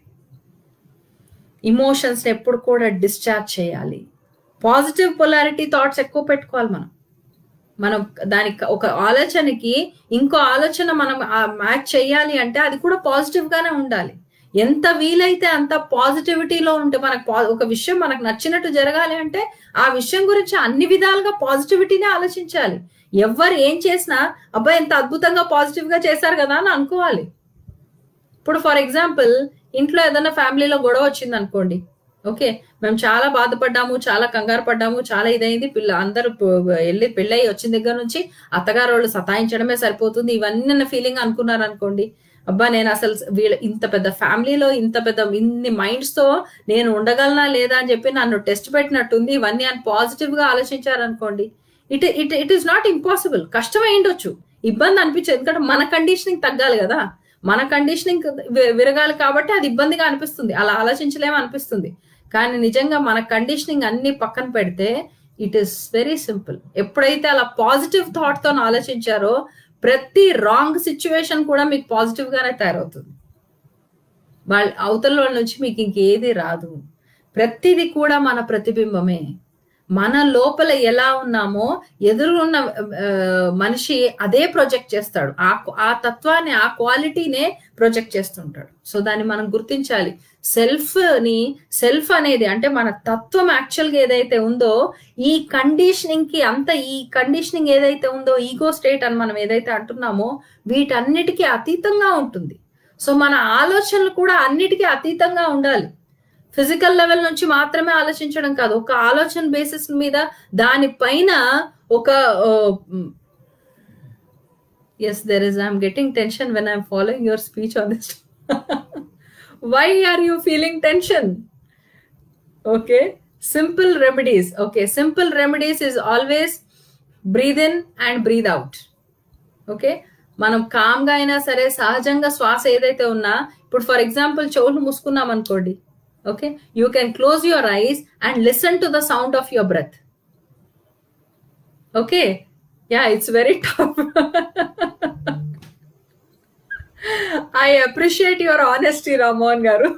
ఇమోషన్స్ ఎప్పుడు కూడా డిశ్చార్జ్ చేయాలి పాజిటివ్ పొలారిటీ థాట్స్ ఎక్కువ పెట్టుకోవాలి మనం మనం దానికి ఒక ఆలోచనకి ఇంకో ఆలోచన మనం మ్యాచ్ చేయాలి అంటే అది కూడా పాజిటివ్ గానే ఉండాలి ఎంత వీలైతే అంత పాజిటివిటీలో ఉంటే మనకు పా- ఒక విషయం మనకు నచ్చినట్టు జరగాలి అంటే ఆ విషయం గురించి అన్ని విధాలుగా పాజిటివిటీనే ఆలోచించాలి ఎవరు ఏం చేసినా అబ్బాయి ఎంత అద్భుతంగా పాజిటివ్ గా చేశారు కదా అని అనుకోవాలి ఇప్పుడు ఫర్ ఎగ్జాంపుల్ ఇంట్లో ఏదైనా ఫ్యామిలీలో గొడవ వచ్చింది అనుకోండి ఓకే మేము చాలా బాధపడ్డాము చాలా కంగారు పడ్డాము చాలా ఇదైంది పిల్ల అందరూ ప- వెళ్ళి పెళ్ళయి వచ్చిన దగ్గర నుంచి అత్తగారు వాళ్ళు సతాయించడమే సరిపోతుంది ఇవన్నీ నా ఫీలింగ్ అనుకున్నారు అనుకోండి అబ్బా నేను అసలు వీళ్ళ ఇంత పెద్ద ఫ్యామిలీలో ఇంత పెద్ద ఇన్ని మైండ్స్ తో నేను ఉండగలనా లేదా అని చెప్పి నన్ను టెస్ట్ పెట్టినట్టుంది ఇవన్నీ అని పాజిటివ్ గా ఆలోచించారనుకోండి it it it is not impossible కష్టమై ఉండొచ్చు ఇబ్బంది అనిపించదు ఎందుకంటే మన కండిషనింగ్ తగ్గాలి కదా మన కండిషనింగ్ విరగాలి కాబట్టి అది ఇబ్బందిగా అనిపిస్తుంది అలా ఆలోచించలేము అనిపిస్తుంది కానీ నిజంగా మన కండిషనింగ్ అన్ని పక్కన పెడితే ఇట్ ఈస్ వెరీ సింపుల్ ఎప్పుడైతే అలా పాజిటివ్ థాట్ తో ఆలోచించారో ప్రతి రాంగ్ సిచ్యువేషన్ కూడా మీకు పాజిటివ్ గానే తయారవుతుంది వాళ్ళ అవతల వాళ్ళ నుంచి మీకు ఇంకేది రాదు ప్రతిది కూడా మన ప్రతిబింబమే మన లోపల ఎలా ఉన్నామో ఎదురున్న ఆ, మనిషి అదే ప్రొజెక్ట్ చేస్తాడు ఆ ఆ తత్వాన్ని ఆ క్వాలిటీనే ప్రొజెక్ట్ చేస్తుంటాడు సో దాన్ని మనం గుర్తించాలి సెల్ఫ్ ని సెల్ఫ్ అనేది అంటే మన తత్వం యాక్చువల్ గా ఏదైతే ఉందో ఈ కండిషనింగ్ కి అంత ఈ కండిషనింగ్ ఏదైతే ఉందో ఈగో స్టేట్ అని మనం ఏదైతే అంటున్నామో వీటన్నిటికీ అతీతంగా ఉంటుంది సో మన ఆలోచనలు కూడా అన్నిటికీ అతీతంగా ఉండాలి ఫిజికల్ లెవెల్ నుంచి మాత్రమే ఆలోచించడం కాదు ఒక ఆలోచన బేసిస్ మీద దానిపైన ఒక yes there is I'm getting tension when I'm following your speech on this why are you feeling tension okay simple remedies okay simple remedies is always breathe in and breathe out okay మనం calm గా అయినా సరే సహజంగా శ్వాస ఏదైతే ఉన్నా ఇప్పుడు for example చెవులు మూసుకున్నాం అనుకోండి okay you can close your eyes and listen to the sound of your breath okay ya it's very tough I appreciate your honesty Rammohan garu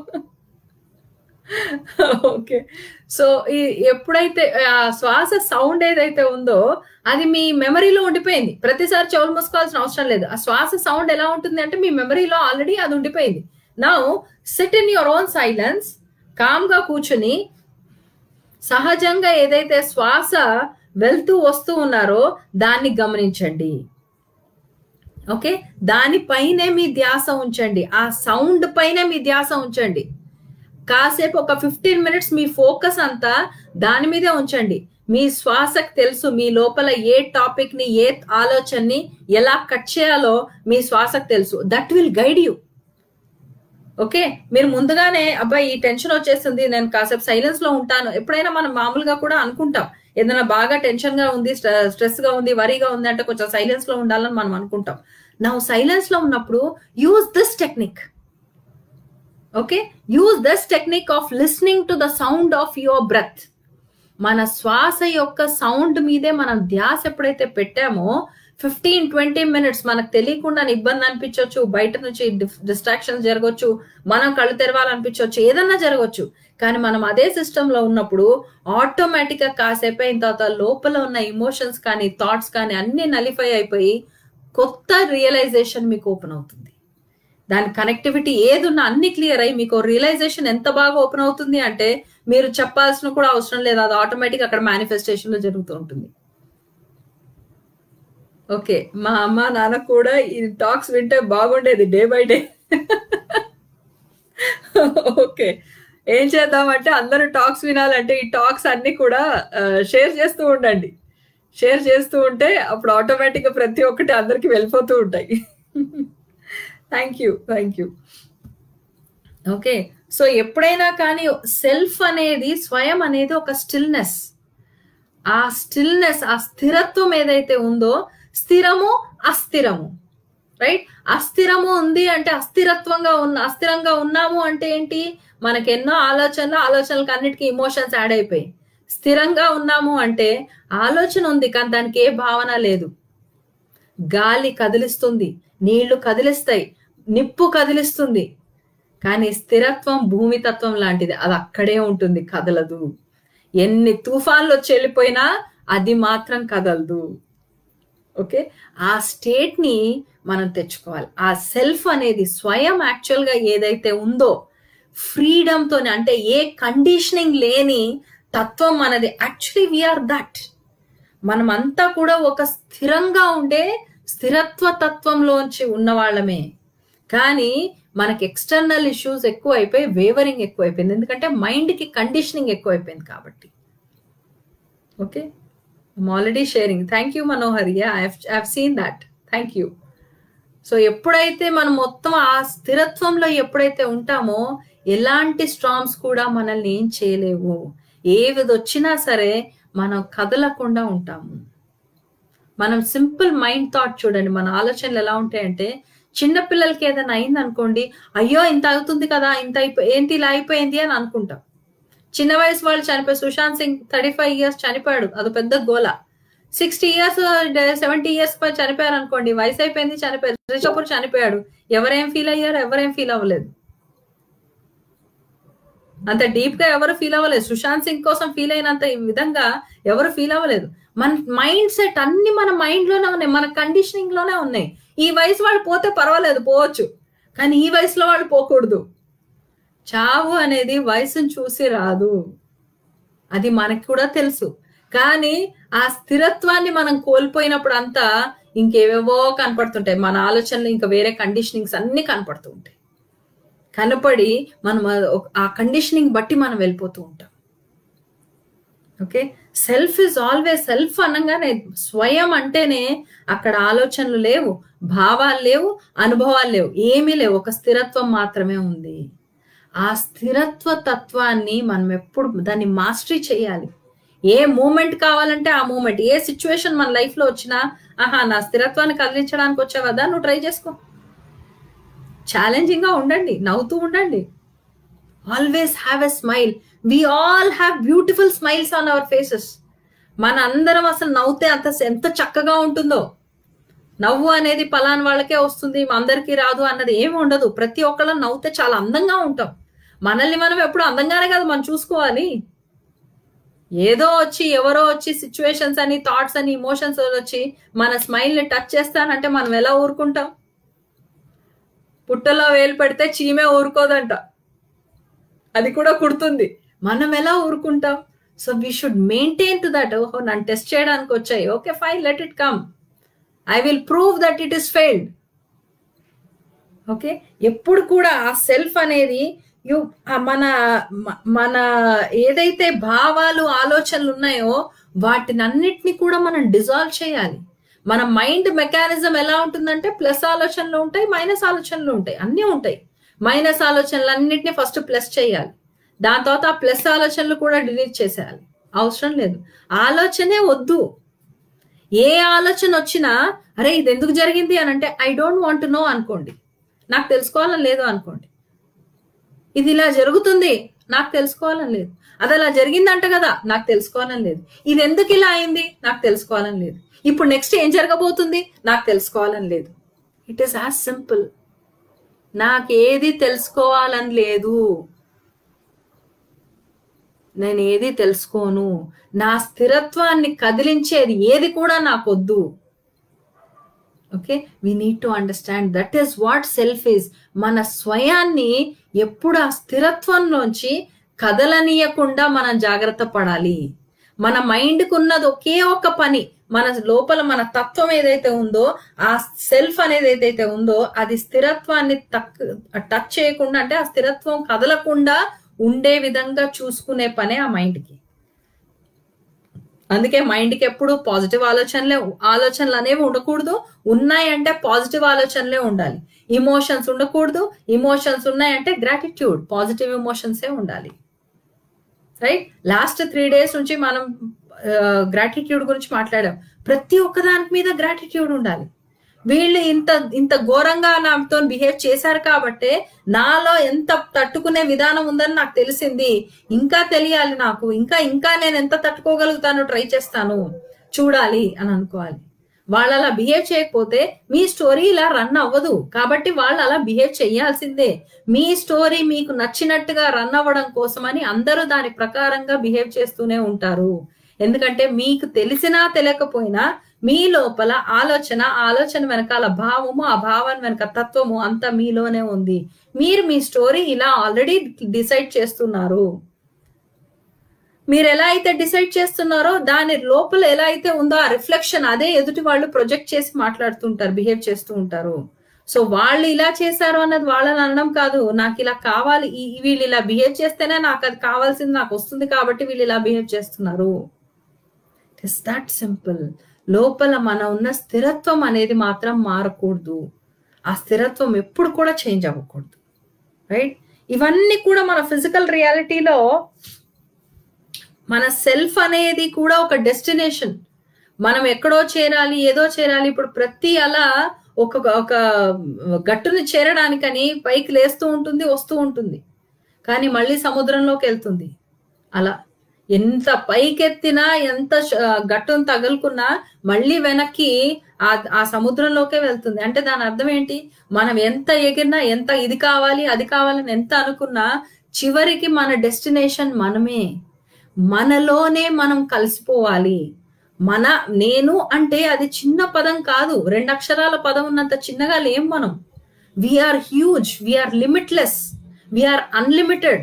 okay so ఈ ఎప్పుడైతే ఆ శ్వాస సౌండ్ ఏదైతే ఉందో అది మీ మెమరీలో ఉండిపోయింది ప్రతిసారి చెవులు మూసుకోవాల్సిన అవసరం లేదు ఆ శ్వాస సౌండ్ ఎలా ఉంటుంది అంటే మీ మెమరీలో ఆల్రెడీ అది ఉండిపోయింది now sit in your own silence calm గా కూర్చుని సహజంగా ఏదైతే శ్వాస వెళ్తూ వస్తూ ఉన్నారో దాన్ని గమనించండి ఓకే దానిపైనే మీ ధ్యాస ఉంచండి ఆ సౌండ్ పైనే మీ ధ్యాస ఉంచండి కాసేపు ఒక ఫిఫ్టీన్ మినిట్స్ మీ ఫోకస్ అంతా దాని మీదే ఉంచండి మీ శ్వాసకు తెలుసు మీ లోపల ఏ టాపిక్ ని ఏ ఆలోచనని ఎలా కట్ చేయాలో మీ శ్వాసకు తెలుసు that will guide you okay మీరు ముందుగానే అబ్బాయి ఈ టెన్షన్ వచ్చేస్తుంది నేను కాసేపు సైలెన్స్ లో ఉంటాను ఎప్పుడైనా మనం మామూలుగా కూడా అనుకుంటాం ఏదైనా బాగా టెన్షన్ గా ఉంది స్ట్రెస్ గా ఉంది వరీగా ఉంది అంటే కొంచెం సైలెన్స్ లో ఉండాలని మనం అనుకుంటాం నా సైలెన్స్ లో ఉన్నప్పుడు use this technique okay use this technique of listening to the sound of your breath మన శ్వాస యొక్క సౌండ్ మీదే మనం ధ్యాస ఎప్పుడైతే పెట్టామో ఫిఫ్టీన్ ట్వంటీ మినిట్స్ మనకు తెలియకుండా ఇబ్బంది అనిపించవచ్చు బయట నుంచి డిస్ట్రాక్షన్స్ జరగవచ్చు మనం కళ్ళు తెరవాలనిపించవచ్చు ఏదన్నా జరగవచ్చు కానీ మనం అదే సిస్టమ్ లో ఉన్నప్పుడు ఆటోమేటిక్ గా కాసేపు అయిన తర్వాత లోపల ఉన్న ఇమోషన్స్ కానీ థాట్స్ కానీ అన్ని నలిఫై అయిపోయి కొత్త రియలైజేషన్ మీకు ఓపెన్ అవుతుంది దాని కనెక్టివిటీ ఏదున్నా అన్ని క్లియర్ అయ్యి మీకు రియలైజేషన్ ఎంత బాగా ఓపెన్ అవుతుంది అంటే మీరు చెప్పాల్సిన కూడా అవసరం లేదు అది ఆటోమేటిక్ అక్కడ మేనిఫెస్టేషన్ లో జరుగుతూ ఉంటుంది ఓకే మా అమ్మ నాన్న కూడా ఈ టాక్స్ వింటే బాగుండేది డే బై డే ఓకే ఏం చేద్దామంటే అందరూ టాక్స్ వినాలంటే ఈ టాక్స్ అన్ని కూడా షేర్ చేస్తూ ఉండండి షేర్ చేస్తూ ఉంటే అప్పుడు ఆటోమేటిక్ గా ప్రతి ఒక్కటి అందరికి వెళ్ళిపోతూ ఉంటాయి thank you thank you okay so ఎప్పుడైనా కానీ సెల్ఫ్ అనేది స్వయం అనేది ఒక స్టిల్నెస్ ఆ స్టిల్నెస్ ఆ స్థిరత్వం ఏదైతే ఉందో స్థిరము అస్థిరము రైట్ అస్థిరము ఉంది అంటే అస్థిరత్వంగా ఉన్న అస్థిరంగా ఉన్నాము అంటే ఏంటి మనకి ఎన్నో ఆలోచనలు ఆలోచనలకు అన్నిటికీ ఇమోషన్స్ యాడ్ అయిపోయి స్థిరంగా ఉన్నాము అంటే ఆలోచన ఉంది కానీ దానికి ఏ భావన లేదు గాలి కదిలిస్తుంది నీళ్లు కదిలిస్తాయి నిప్పు కదిలిస్తుంది కానీ స్థిరత్వం భూమి తత్వం లాంటిది అది అక్కడే ఉంటుంది కదలదు ఎన్ని తుఫాన్లు వచ్చి వెళ్ళిపోయినా అది మాత్రం కదలదు ఓకే ఆ స్టేట్ ని మనం తెచ్చుకోవాలి ఆ సెల్ఫ్ అనేది స్వయం యాక్చువల్ గా ఏదైతే ఉందో ఫ్రీడమ్ తోనే అంటే ఏ కండిషనింగ్ లేని తత్వం మనది యాక్చువల్లీ వీఆర్ దట్ మనమంతా కూడా ఒక స్థిరంగా ఉండే స్థిరత్వ తత్వంలోంచి ఉన్న వాళ్ళమే కానీ మనకి ఎక్స్టర్నల్ ఇష్యూస్ ఎక్కువ అయిపోయి వేవరింగ్ ఎక్కువ అయిపోయింది ఎందుకంటే మైండ్ కి కండిషనింగ్ ఎక్కువ అయిపోయింది కాబట్టి okay already sharing thank you Manohar ya I seen that thank you so ఎప్పుడైతే మనం మొత్తం ఆ స్థిరత్వంలో ఎప్పుడైతే ఉంటామో ఎలాంటి స్ట్రామ్స్ కూడా మనల్ని ఏం చేయలేవు ఏది వచ్చినా సరే మనం కదలకుండా ఉంటాము మనం సింపుల్ మైండ్ థాట్ చూడండి మన ఆలోచనలు ఎలా ఉంటాయంటే చిన్న పిల్లలకి ఏదైనా అయింది అనుకోండి అయ్యో ఇంత అవుతుంది కదా ఇంత అయిపో ఏంటి ఇలా అయిపోయింది అని అనుకుంటాం చిన్న వయసు వాళ్ళు చనిపోయి Sushant Singh thirty five years చనిపోయాడు అది పెద్ద గోల సిక్స్టీ ఇయర్స్ సెవెంటీ ఇయర్స్ చనిపోయారు అనుకోండి వయసు అయిపోయింది చనిపోయారు రిషి కపూర్ చనిపోయాడు ఎవరేం ఫీల్ అయ్యారు ఎవరేం ఫీల్ అవ్వలేదు అంత డీప్ గా ఎవరు ఫీల్ అవ్వలేదు సుశాంత్ సింగ్ కోసం ఫీల్ అయినంత ఈ విధంగా ఎవరు ఫీల్ అవ్వలేదు మన మైండ్ సెట్ అన్ని మన మైండ్ లోనే ఉన్నాయి మన కండిషనింగ్ లోనే ఉన్నాయి ఈ వయసు వాళ్ళు పోతే పర్వాలేదు పోవచ్చు కానీ ఈ వయసులో వాళ్ళు పోకూడదు చావు అనేది వయసును చూసి రాదు అది మనకి కూడా తెలుసు కానీ ఆ స్థిరత్వాన్ని మనం కోల్పోయినప్పుడు అంతా ఇంకేవేవో కనపడుతుంటాయి మన ఆలోచనలు ఇంకా వేరే కండిషనింగ్స్ అన్ని కనపడుతూ ఉంటాయి కనపడి మనం ఆ కండిషనింగ్ బట్టి మనం వెళ్ళిపోతూ ఉంటాం okay self is always self అనగానే స్వయం అంటేనే అక్కడ ఆలోచనలు లేవు భావాలు లేవు అనుభవాలు లేవు ఏమీ లేవు ఒక స్థిరత్వం మాత్రమే ఉంది ఆ స్థిరత్వ తత్వాన్ని మనం ఎప్పుడు దాన్ని మాస్టరీ చేయాలి ఏ మూమెంట్ కావాలంటే ఆ మూమెంట్ ఏ సిచ్యువేషన్ మన లైఫ్ లో వచ్చినా ఆహా నా స్థిరత్వాన్ని కదిలించడానికి వచ్చావదా నువ్వు ట్రై చేసుకో ఛాలెంజింగ్ గా ఉండండి నవ్వుతూ ఉండండి always have a smile we all have beautiful smiles on our faces మన అందరం అసలు నవ్వుతే అంత ఎంత చక్కగా ఉంటుందో నవ్వు అనేది పలాన్ వాళ్ళకే వస్తుంది అందరికీ రాదు అన్నది ఏమి ఉండదు ప్రతి ఒక్కళ్ళం నవ్వుతే చాలా అందంగా ఉంటాం మనల్ని మనం ఎప్పుడు అందంగానే కదా మనం చూసుకోవాలి ఏదో వచ్చి ఎవరో వచ్చి సిచ్యువేషన్స్ అని థాట్స్ అని ఇమోషన్స్ వచ్చి మన స్మైల్ ని టచ్ చేస్తానంటే మనం ఎలా ఊరుకుంటాం పుట్టలో వేలు పెడితే చీమే ఊరుకోదంట అది కూడా కుడుతుంది మనం ఎలా ఊరుకుంటాం so we should maintain to that ఓహో నన్ను టెస్ట్ చేయడానికి వచ్చాయి okay fine let it come I will prove that it is failed okay ఎప్పుడు కూడా ఆ సెల్ఫ్ అనేది యు మన మన ఏదైతే భావాలు ఆలోచనలు ఉన్నాయో వాటిని అన్నిటిని కూడా మనం డిజాల్వ్ చేయాలి మన మైండ్ మెకానిజం ఎలా ఉంటుందంటే ప్లస్ ఆలోచనలు ఉంటాయి మైనస్ ఆలోచనలు ఉంటాయి అన్నీ ఉంటాయి మైనస్ ఆలోచనలు అన్నిటిని ఫస్ట్ ప్లస్ చేయాలి దాని తర్వాత ఆ ప్లస్ ఆలోచనలు కూడా డిలీట్ చేసేయాలి అవసరం లేదు ఆలోచనే వద్దు ఏ ఆలోచన వచ్చినా అరే ఇది ఎందుకు జరిగింది అని అంటే ఐ డోంట్ వాంట్ నో అనుకోండి నాకు తెలుసుకోవాలని లేదు అనుకోండి ఇది ఇలా జరుగుతుంది నాకు తెలుసుకోవాలని లేదు అది అలా జరిగిందంట కదా నాకు తెలుసుకోవాలని లేదు ఇది ఎందుకు ఇలా అయింది నాకు తెలుసుకోవాలని లేదు ఇప్పుడు నెక్స్ట్ ఏం జరగబోతుంది నాకు తెలుసుకోవాలని లేదు ఇట్ ఈస్ యాజ్ సింపుల్ నాకేది తెలుసుకోవాలని లేదు నేను ఏది తెలుసుకోను నా స్థిరత్వాన్ని కదిలించేది ఏది కూడా నాకొద్దు okay we need to understand that is what self is మన స్వయాన్ని ఎప్పుడు ఆ స్థిరత్వంలోంచి కదలనీయకుండా మనం జాగ్రత్త పడాలి మన మైండ్కి ఉన్నది ఒకే ఒక పని మన లోపల మన తత్వం ఏదైతే ఉందో ఆ సెల్ఫ్ అనేది ఏదైతే ఉందో అది స్థిరత్వాన్ని తక్ టచ్ చేయకుండా అంటే ఆ స్థిరత్వం కదలకుండా ఉండే విధంగా చూసుకునే పనే ఆ మైండ్కి అందుకే మైండ్కి ఎప్పుడు పాజిటివ్ ఆలోచనలే ఆలోచనలు అనేవి ఉండకూడదు ఉన్నాయంటే పాజిటివ్ ఆలోచనలే ఉండాలి ఇమోషన్స్ ఉండకూడదు ఇమోషన్స్ ఉన్నాయంటే గ్రాటిట్యూడ్ పాజిటివ్ ఇమోషన్సే ఉండాలి రైట్ లాస్ట్ త్రీ డేస్ నుంచి మనం గ్రాటిట్యూడ్ గురించి మాట్లాడాం ప్రతి ఒక్క దాని మీద గ్రాటిట్యూడ్ ఉండాలి వీళ్ళు ఇంత ఇంత ఘోరంగా నాతో బిహేవ్ చేశారు కాబట్టే నాలో ఎంత తట్టుకునే విధానం ఉందని నాకు తెలిసింది ఇంకా తెలియాలి నాకు ఇంకా ఇంకా నేను ఎంత తట్టుకోగలుగుతానో ట్రై చేస్తాను చూడాలి అని అనుకోవాలి వాళ్ళు అలా బిహేవ్ చేయకపోతే మీ స్టోరీ ఇలా రన్ అవ్వదు కాబట్టి వాళ్ళు అలా బిహేవ్ చేయాల్సిందే మీ స్టోరీ మీకు నచ్చినట్టుగా రన్ అవ్వడం కోసమని అందరూ దాని ప్రకారంగా బిహేవ్ చేస్తూనే ఉంటారు ఎందుకంటే మీకు తెలిసినా తెలియకపోయినా మీ లోపల ఆలోచన ఆలోచన వెనకాల భావము ఆ భావం వెనక తత్వము అంతా మీలోనే ఉంది మీరు మీ స్టోరీ ఇలా ఆల్రెడీ డిసైడ్ చేస్తున్నారు మీరు ఎలా అయితే డిసైడ్ చేస్తున్నారో దాని లోపల ఎలా అయితే ఉందో ఆ రిఫ్లెక్షన్ అదే ఎదుటి వాళ్ళు ప్రొజెక్ట్ చేసి మాట్లాడుతుంటారు బిహేవ్ చేస్తూ ఉంటారు సో వాళ్ళు ఇలా చేశారు అన్నది వాళ్ళని అనడం కాదు నాకు ఇలా కావాలి ఈ- వీళ్ళు ఇలా బిహేవ్ చేస్తేనే నాకు అది కావాల్సింది నాకు వస్తుంది కాబట్టి వీళ్ళు ఇలా బిహేవ్ చేస్తున్నారు ఇట్స్ దాట్ సింపుల్ లోపల మన ఉన్న స్థిరత్వం అనేది మాత్రం మారకూడదు ఆ స్థిరత్వం ఎప్పుడు కూడా చేంజ్ అవ్వకూడదు రైట్ ఇవన్నీ కూడా మన ఫిజికల్ రియాలిటీలో మన సెల్ఫ్ అనేది కూడా ఒక డెస్టినేషన్ మనం ఎక్కడో చేరాలి ఏదో చేరాలి ఇప్పుడు ప్రతి అలా ఒక ఒక గట్టుని చేరడానికని పైకి లేస్తూ ఉంటుంది వస్తూ ఉంటుంది కానీ మళ్ళీ సముద్రంలోకి వెళ్తుంది అలా ఎంత పైకెత్తినా ఎంత శ- గట్టును తగులుకున్నా మళ్ళీ వెనక్కి ఆ ఆ సముద్రంలోకే వెళ్తుంది అంటే దాని అర్థం ఏంటి మనం ఎంత ఎగిరినా ఎంత ఇది కావాలి అది కావాలని ఎంత అనుకున్నా చివరికి మన డెస్టినేషన్ మనమే మనలోనే మనం కలిసిపోవాలి మన నేను అంటే అది చిన్న పదం కాదు రెండు అక్షరాల పదం ఉన్నంత చిన్నగా లేం మనం we are huge we are limitless we are unlimited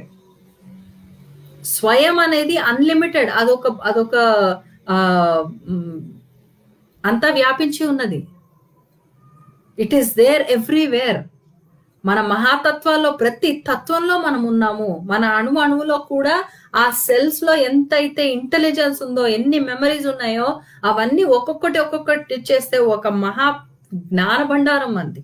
స్వయం అనేది అన్లిమిటెడ్ అదొక అదొక ఆ, మ్, అంతా వ్యాపించి ఉన్నది ఇట్ ఈస్ దేర్ ఎవ్రీవేర్ మన మహాతత్వాల్లో ప్రతి తత్వంలో మనం ఉన్నాము మన అణు అణువులో కూడా ఆ సెల్స్ లో ఎంతైతే ఇంటెలిజెన్స్ ఉందో ఎన్ని మెమరీస్ ఉన్నాయో అవన్నీ ఒక్కొక్కటి ఒక్కొక్కటి చేస్తే ఒక మహా జ్ఞాన భండారం అంది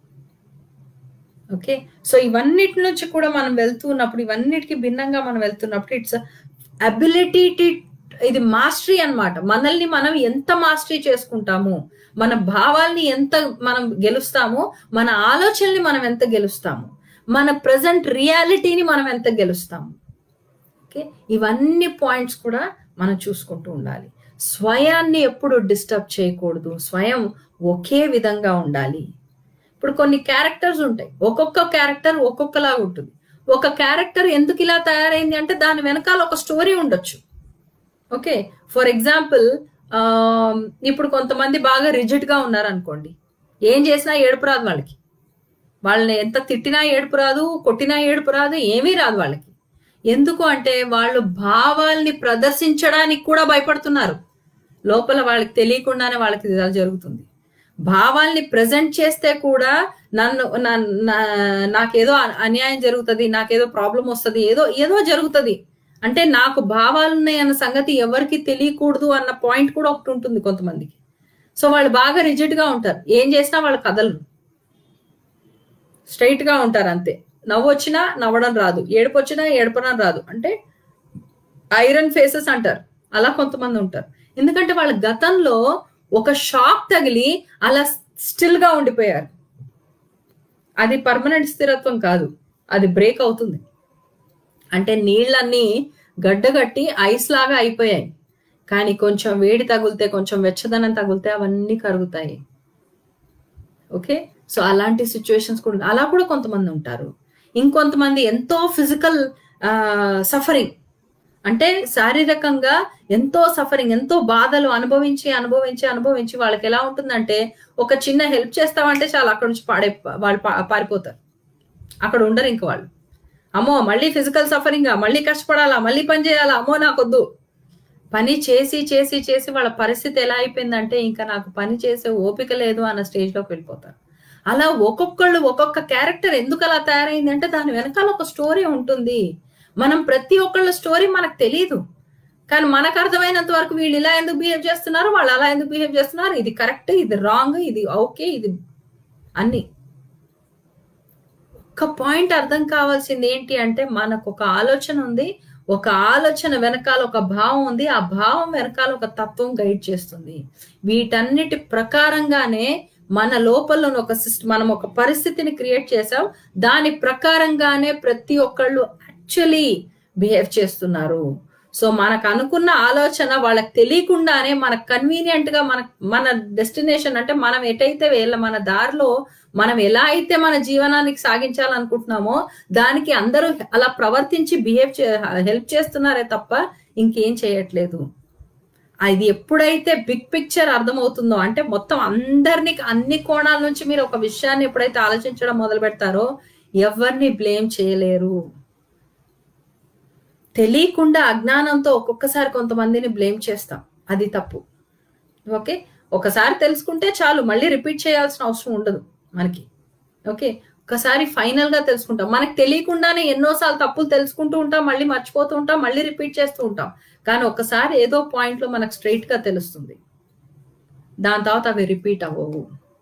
ఓకే సో ఇవన్నిటి నుంచి కూడా మనం వెళ్తున్నప్పుడు ఇవన్నిటికి భిన్నంగా మనం వెళ్తున్నప్పుడు ఇట్స్ అబిలిటీ టు ఇది మాస్టరీ అన్నమాట మనల్ని మనం ఎంత మాస్టరీ చేసుకుంటాము మన భావాల్ని ఎంత మనం గెలుస్తాము మన ఆలోచనల్ని మనం ఎంత గెలుస్తాము మన ప్రజెంట్ రియాలిటీని మనం ఎంత గెలుస్తాము ఓకే ఇవన్నీ పాయింట్స్ కూడా మనం చూసుకుంటూ ఉండాలి స్వయాన్ని ఎప్పుడు డిస్టర్బ్ చేయకూడదు స్వయం ఒకే విధంగా ఉండాలి ఇప్పుడు కొన్ని క్యారెక్టర్స్ ఉంటాయి ఒక్కొక్క క్యారెక్టర్ ఒక్కొక్కలాగా ఉంటుంది ఒక క్యారెక్టర్ ఎందుకు ఇలా తయారైంది అంటే దాని వెనకాల ఒక స్టోరీ ఉండొచ్చు ఓకే ఫర్ ఎగ్జాంపుల్ ఇప్పుడు కొంతమంది బాగా రిజిడ్ గా ఉన్నారనుకోండి ఏం చేసినా ఏడుపు రాదు వాళ్ళకి వాళ్ళని ఎంత తిట్టినా ఏడుపు రాదు కొట్టినా ఏడుపు రాదు ఏమీ రాదు వాళ్ళకి ఎందుకు అంటే వాళ్ళు భావాల్ని ప్రదర్శించడానికి కూడా భయపడుతున్నారు లోపల వాళ్ళకి తెలియకుండానే వాళ్ళకి ఇది జరుగుతుంది భావాల్ని ప్రజెంట్ చేస్తే కూడా నన్ను నా- నా- నాకేదో అ- అన్యాయం జరుగుతుంది నాకేదో ప్రాబ్లం వస్తుంది ఏదో ఏదో జరుగుతుంది అంటే నాకు భావాలు ఉన్నాయి అన్న సంగతి ఎవరికి తెలియకూడదు అన్న పాయింట్ కూడా ఒకటి ఉంటుంది కొంతమందికి సో వాళ్ళు బాగా రిజిడ్ గా ఉంటారు ఏం చేసినా వాళ్ళు కదలరు స్ట్రైట్ గా ఉంటారు అంతే నవ్వు వచ్చినా నవ్వడం రాదు ఏడుపు వచ్చినా ఏడపడం రాదు అంటే ఐరన్ ఫేసెస్ అంటారు అలా కొంతమంది ఉంటారు ఎందుకంటే వాళ్ళ గతంలో ఒక షాక్ తగిలి అలా స్టిల్ గా ఉండిపోయారు అది పర్మనెంట్ స్థిరత్వం కాదు అది బ్రేక్ అవుతుంది అంటే నీళ్ళన్నీ గడ్డగట్టి ఐస్ లాగా అయిపోయాయి కానీ కొంచెం వేడి తగిలితే కొంచెం వెచ్చదనం తగిలితే అవన్నీ కరుగుతాయి ఓకే సో అలాంటి సిచ్యువేషన్స్ కూడా అలా కూడా కొంతమంది ఉంటారు ఇంకొంతమంది ఎంతో ఫిజికల్ సఫరింగ్ అంటే శారీరకంగా ఎంతో సఫరింగ్ ఎంతో బాధలు అనుభవించి అనుభవించి అనుభవించి వాళ్ళకి ఎలా ఉంటుందంటే ఒక చిన్న హెల్ప్ చేస్తామంటే చాలా అక్కడ నుంచి పాడే వాళ్ళు పా- పారిపోతారు అక్కడ ఉండరు ఇంక వాళ్ళు అమ్మో మళ్ళీ ఫిజికల్ సఫరింగ్ మళ్ళీ కష్టపడాలా మళ్ళీ పని చేయాలా అమ్మో నాకొద్దు పని చేసి చేసి చేసి వాళ్ళ పరిస్థితి ఎలా అయిపోయిందంటే ఇంకా నాకు పని చేసే ఓపిక లేదు అన్న స్టేజ్ లోకి వెళ్ళిపోతారు అలా ఒక్కొక్కళ్ళు ఒక్కొక్క క్యారెక్టర్ ఎందుకు అలా తయారైంది అంటే దాని వెనకాల ఒక స్టోరీ ఉంటుంది మనం ప్రతి ఒక్కళ్ళ స్టోరీ మనకు తెలియదు కానీ మనకు అర్థమైనంత వరకు వీళ్ళు ఇలా ఎందుకు బిహేవ్ చేస్తున్నారు వాళ్ళు అలా ఎందుకు బిహేవ్ చేస్తున్నారు ఇది కరెక్ట్ ఇది రాంగ్ ఇది ఓకే ఇది అన్ని ఒక్క పాయింట్ అర్థం కావాల్సింది ఏంటి అంటే మనకు ఒక ఆలోచన ఉంది ఒక ఆలోచన వెనకాల ఒక భావం ఉంది ఆ భావం వెనకాల ఒక తత్వం గైడ్ చేస్తుంది వీటన్నిటి ప్రకారంగానే మన లోపల ఉన్న ఒక సిస్టమ్ మనం ఒక పరిస్థితిని క్రియేట్ చేసాం దాని ప్రకారంగానే ప్రతి ఒక్కళ్ళు యాక్చువల్లీ బిహేవ్ చేస్తున్నారు సో మనకు అనుకున్న ఆలోచన వాళ్ళకి తెలియకుండానే మనకు కన్వీనియంట్ గా మన మన డెస్టినేషన్ అంటే మనం ఎటైతే వెళ్ళ మన దారిలో మనం ఎలా అయితే మన జీవనానికి సాగించాలనుకుంటున్నామో దానికి అందరూ అలా ప్రవర్తించి బిహేవ్ హెల్ప్ చేస్తున్నారే తప్ప ఇంకేం చేయట్లేదు అది ఎప్పుడైతే బిగ్ పిక్చర్ అర్థమవుతుందో అంటే మొత్తం అందరినీ అన్ని కోణాల నుంచి మీరు ఒక విషయాన్ని ఎప్పుడైతే ఆలోచించడం మొదలు పెడతారో ఎవరిని బ్లేమ్ చేయలేరు తెలియకుండా అజ్ఞానంతో ఒక్కొక్కసారి కొంతమందిని బ్లేమ్ చేస్తాం అది తప్పు ఓకే ఒకసారి తెలుసుకుంటే చాలు మళ్ళీ రిపీట్ చేయాల్సిన అవసరం ఉండదు మనకి ఓకే ఒకసారి ఫైనల్ గా తెలుసుకుంటాం మనకు తెలియకుండానే ఎన్నోసార్లు తప్పులు తెలుసుకుంటూ ఉంటాం మళ్ళీ మర్చిపోతూ ఉంటాం మళ్ళీ రిపీట్ చేస్తూ ఉంటాం కానీ ఒకసారి ఏదో పాయింట్ లో మనకు స్ట్రైట్ గా తెలుస్తుంది దాని తర్వాత అవి రిపీట్ అవ్వవు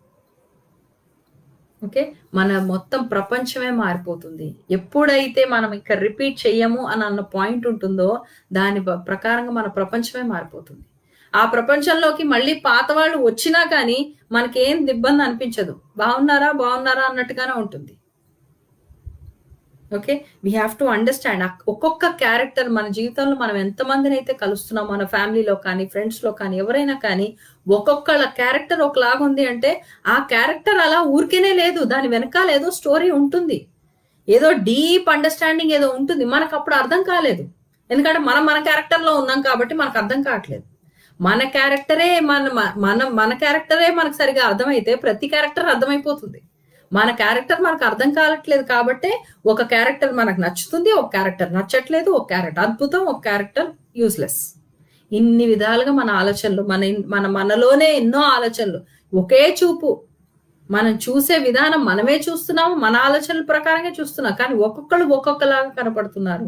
ఓకే మన మొత్తం ప్రపంచమే మారిపోతుంది ఎప్పుడైతే మనం ఇక్కడ రిపీట్ చెయ్యము అని అన్న పాయింట్ ఉంటుందో దాని ప- ప్రకారంగా మన ప్రపంచమే మారిపోతుంది ఆ ప్రపంచంలోకి మళ్ళీ పాత వాళ్ళు వచ్చినా కానీ మనకేం ఇబ్బంది అనిపించదు బాగున్నారా బాగున్నారా అన్నట్టుగానే ఉంటుంది okay we have to understand ఒక్కొక్క క్యారెక్టర్ మన జీవితంలో మనం ఎంతమందిని అయితే కలుస్తున్నాం మన ఫ్యామిలీలో కానీ ఫ్రెండ్స్ లో కానీ ఎవరైనా కానీ ఒక్కొక్కళ్ళ క్యారెక్టర్ ఒకలాగా ఉంది అంటే ఆ క్యారెక్టర్ అలా ఊరికేనే లేదు దాని వెనకాల ఏదో స్టోరీ ఉంటుంది ఏదో డీప్ అండర్స్టాండింగ్ ఏదో ఉంటుంది మనకు అప్పుడు అర్థం కాలేదు ఎందుకంటే మనం మన క్యారెక్టర్ లో ఉన్నాం కాబట్టి మనకు అర్థం కావట్లేదు మన క్యారెక్టరే మన మన మన క్యారెక్టరే మనకు సరిగా అర్థమైతే ప్రతి క్యారెక్టర్ అర్థమైపోతుంది మన క్యారెక్టర్ మనకు అర్థం కావట్లేదు కాబట్టి ఒక క్యారెక్టర్ మనకు నచ్చుతుంది ఒక క్యారెక్టర్ నచ్చట్లేదు ఒక క్యారెక్టర్ అద్భుతం ఒక క్యారెక్టర్ యూస్లెస్ ఇన్ని విధాలుగా మన ఆలోచనలు మన మన మనలోనే ఎన్నో ఆలోచనలు ఒకే చూపు మనం చూసే విధానం మనమే చూస్తున్నాము మన ఆలోచనల ప్రకారంగా చూస్తున్నాం కానీ ఒక్కొక్కళ్ళు ఒక్కొక్కలాగా కనపడుతున్నారు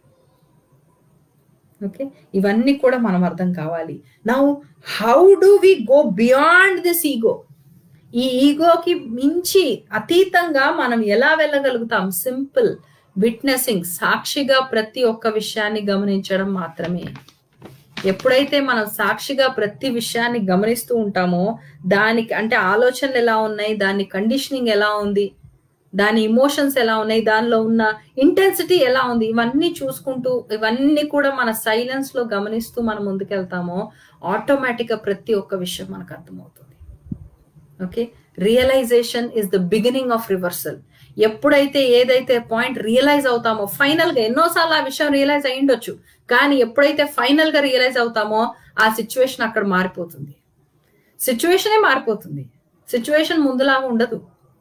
ఓకే ఇవన్నీ కూడా మనం అర్థం కావాలి now how do we go beyond this ego ఈ ఈగోకి మించి అతీతంగా మనం ఎలా వెళ్ళగలుగుతాం సింపుల్ విట్నెసింగ్ సాక్షిగా ప్రతి ఒక్క విషయాన్ని గమనించడం మాత్రమే ఎప్పుడైతే మనం సాక్షిగా ప్రతి విషయాన్ని గమనిస్తూ ఉంటామో దానికి అంటే ఆలోచనలు ఎలా ఉన్నాయి దాని కండిషనింగ్ ఎలా ఉంది దాని ఇమోషన్స్ ఎలా ఉన్నాయి దానిలో ఉన్న ఇంటెన్సిటీ ఎలా ఉంది ఇవన్నీ చూసుకుంటూ ఇవన్నీ కూడా మన సైలెన్స్ లో గమనిస్తూ మనం ముందుకెళ్తామో ఆటోమేటిక్ గా ప్రతి ఒక్క విషయం మనకు అర్థమవుతుంది okay realization is the beginning of reversal ఎప్పుడైతే ఏదైతే పాయింట్ రియలైజ్ అవుతామో ఫైనల్ గా ఎన్నోసార్లు ఆ విషయం రియలైజ్ అయ్యిండొచ్చు కానీ ఎప్పుడైతే ఫైనల్ గా రియలైజ్ అవుతామో ఆ సిచ్యువేషన్ అక్కడ మారిపోతుంది సిచ్యువేషనే మారిపోతుంది సిచ్యువేషన్ ముందులాగా ఉండదు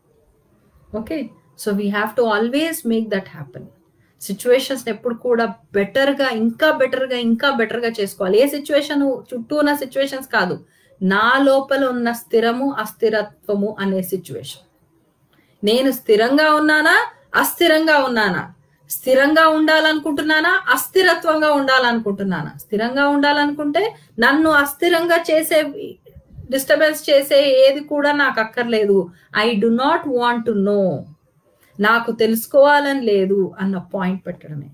okay so we have to always make that happen situations ఎప్పుడు కూడా బెటర్ గా ఇంకా బెటర్ గా ఇంకా బెటర్ గా చేసుకోవాలి ఏ సిచ్యువేషన్ చుట్టూ ఉన్న సిచ్యువేషన్స్ కాదు నా లోపల ఉన్న స్థిరము అస్థిరత్వము అనే సిచ్యువేషన్ నేను స్థిరంగా ఉన్నానా అస్థిరంగా ఉన్నానా స్థిరంగా ఉండాలనుకుంటున్నానా అస్థిరత్వంగా ఉండాలనుకుంటున్నానా స్థిరంగా ఉండాలనుకుంటే నన్ను అస్థిరంగా చేసే డిస్టర్బెన్స్ చేసే ఏది కూడా నాకు అక్కర్లేదు I do not want to know నాకు తెలుసుకోవాలని లేదు అన్న పాయింట్ పెట్టడమే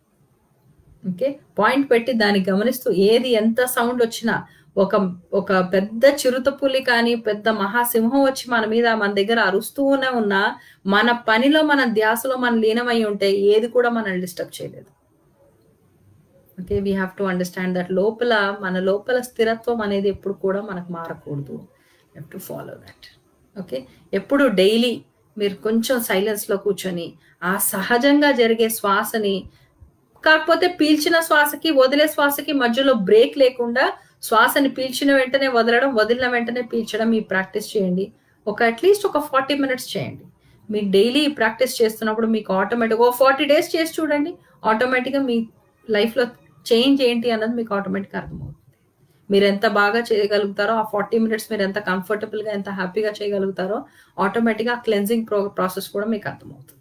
ఓకే పాయింట్ పెట్టి దాన్ని గమనిస్తూ ఏది ఎంత సౌండ్ వచ్చినా ఒక ఒక పెద్ద చిరుత పులి కానీ పెద్ద మహాసింహం వచ్చి మన మీద మన దగ్గర అరుస్తూనే ఉన్నా మన పనిలో మన ధ్యాసలో మనం లీనమై ఉంటే ఏది కూడా మనల్ని డిస్టర్బ్ చేయలేదు okay we have to understand that లోపల మన లోపల స్థిరత్వం అనేది ఎప్పుడు కూడా మనకు మారకూడదు have to follow that okay ఎప్పుడు డైలీ మీరు కొంచెం సైలెన్స్లో కూర్చొని ఆ సహజంగా జరిగే శ్వాసని కాకపోతే పీల్చిన శ్వాసకి వదిలే శ్వాసకి మధ్యలో బ్రేక్ లేకుండా శ్వాసని పీల్చిన వెంటనే వదలడం వదిలిన వెంటనే పీల్చడం ఈ ప్రాక్టీస్ చేయండి ఒక అట్లీస్ట్ ఒక ఫార్టీ మినిట్స్ చేయండి మీరు డైలీ ప్రాక్టీస్ చేస్తున్నప్పుడు మీకు ఆటోమేటిక్ ఓ ఫార్టీ డేస్ చేసి చూడండి ఆటోమేటిక్గా మీ లైఫ్లో చేంజ్ ఏంటి అన్నది మీకు ఆటోమేటిక్గా అర్థమవుతుంది మీరు ఎంత బాగా చేయగలుగుతారో ఆ ఫార్టీ మినిట్స్ మీరు ఎంత కంఫర్టబుల్గా ఎంత హ్యాపీగా చేయగలుగుతారో ఆటోమేటిక్గా క్లెన్జింగ్ ప్రో ప్రాసెస్ కూడా మీకు అర్థమవుతుంది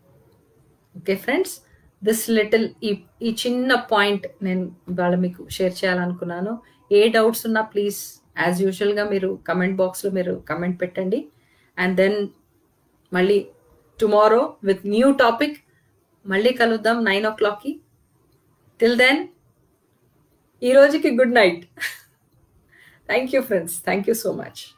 ఓకే ఫ్రెండ్స్ దిస్ లిటిల్ ఈ ఈ చిన్న పాయింట్ నేను ఇవాళ మీకు షేర్ చేయాలనుకున్నాను ఏ డౌట్స్ ఉన్నా ప్లీజ్ యాజ్ యూజువల్గా మీరు కమెంట్ బాక్స్లో మీరు కమెంట్ పెట్టండి అండ్ దెన్ మళ్ళీ టుమారో విత్ న్యూ టాపిక్ మళ్ళీ కలుద్దాం నైన్ ఓ క్లాక్కి టిల్ దెన్ ఈ రోజుకి good night thank you friends thank you so much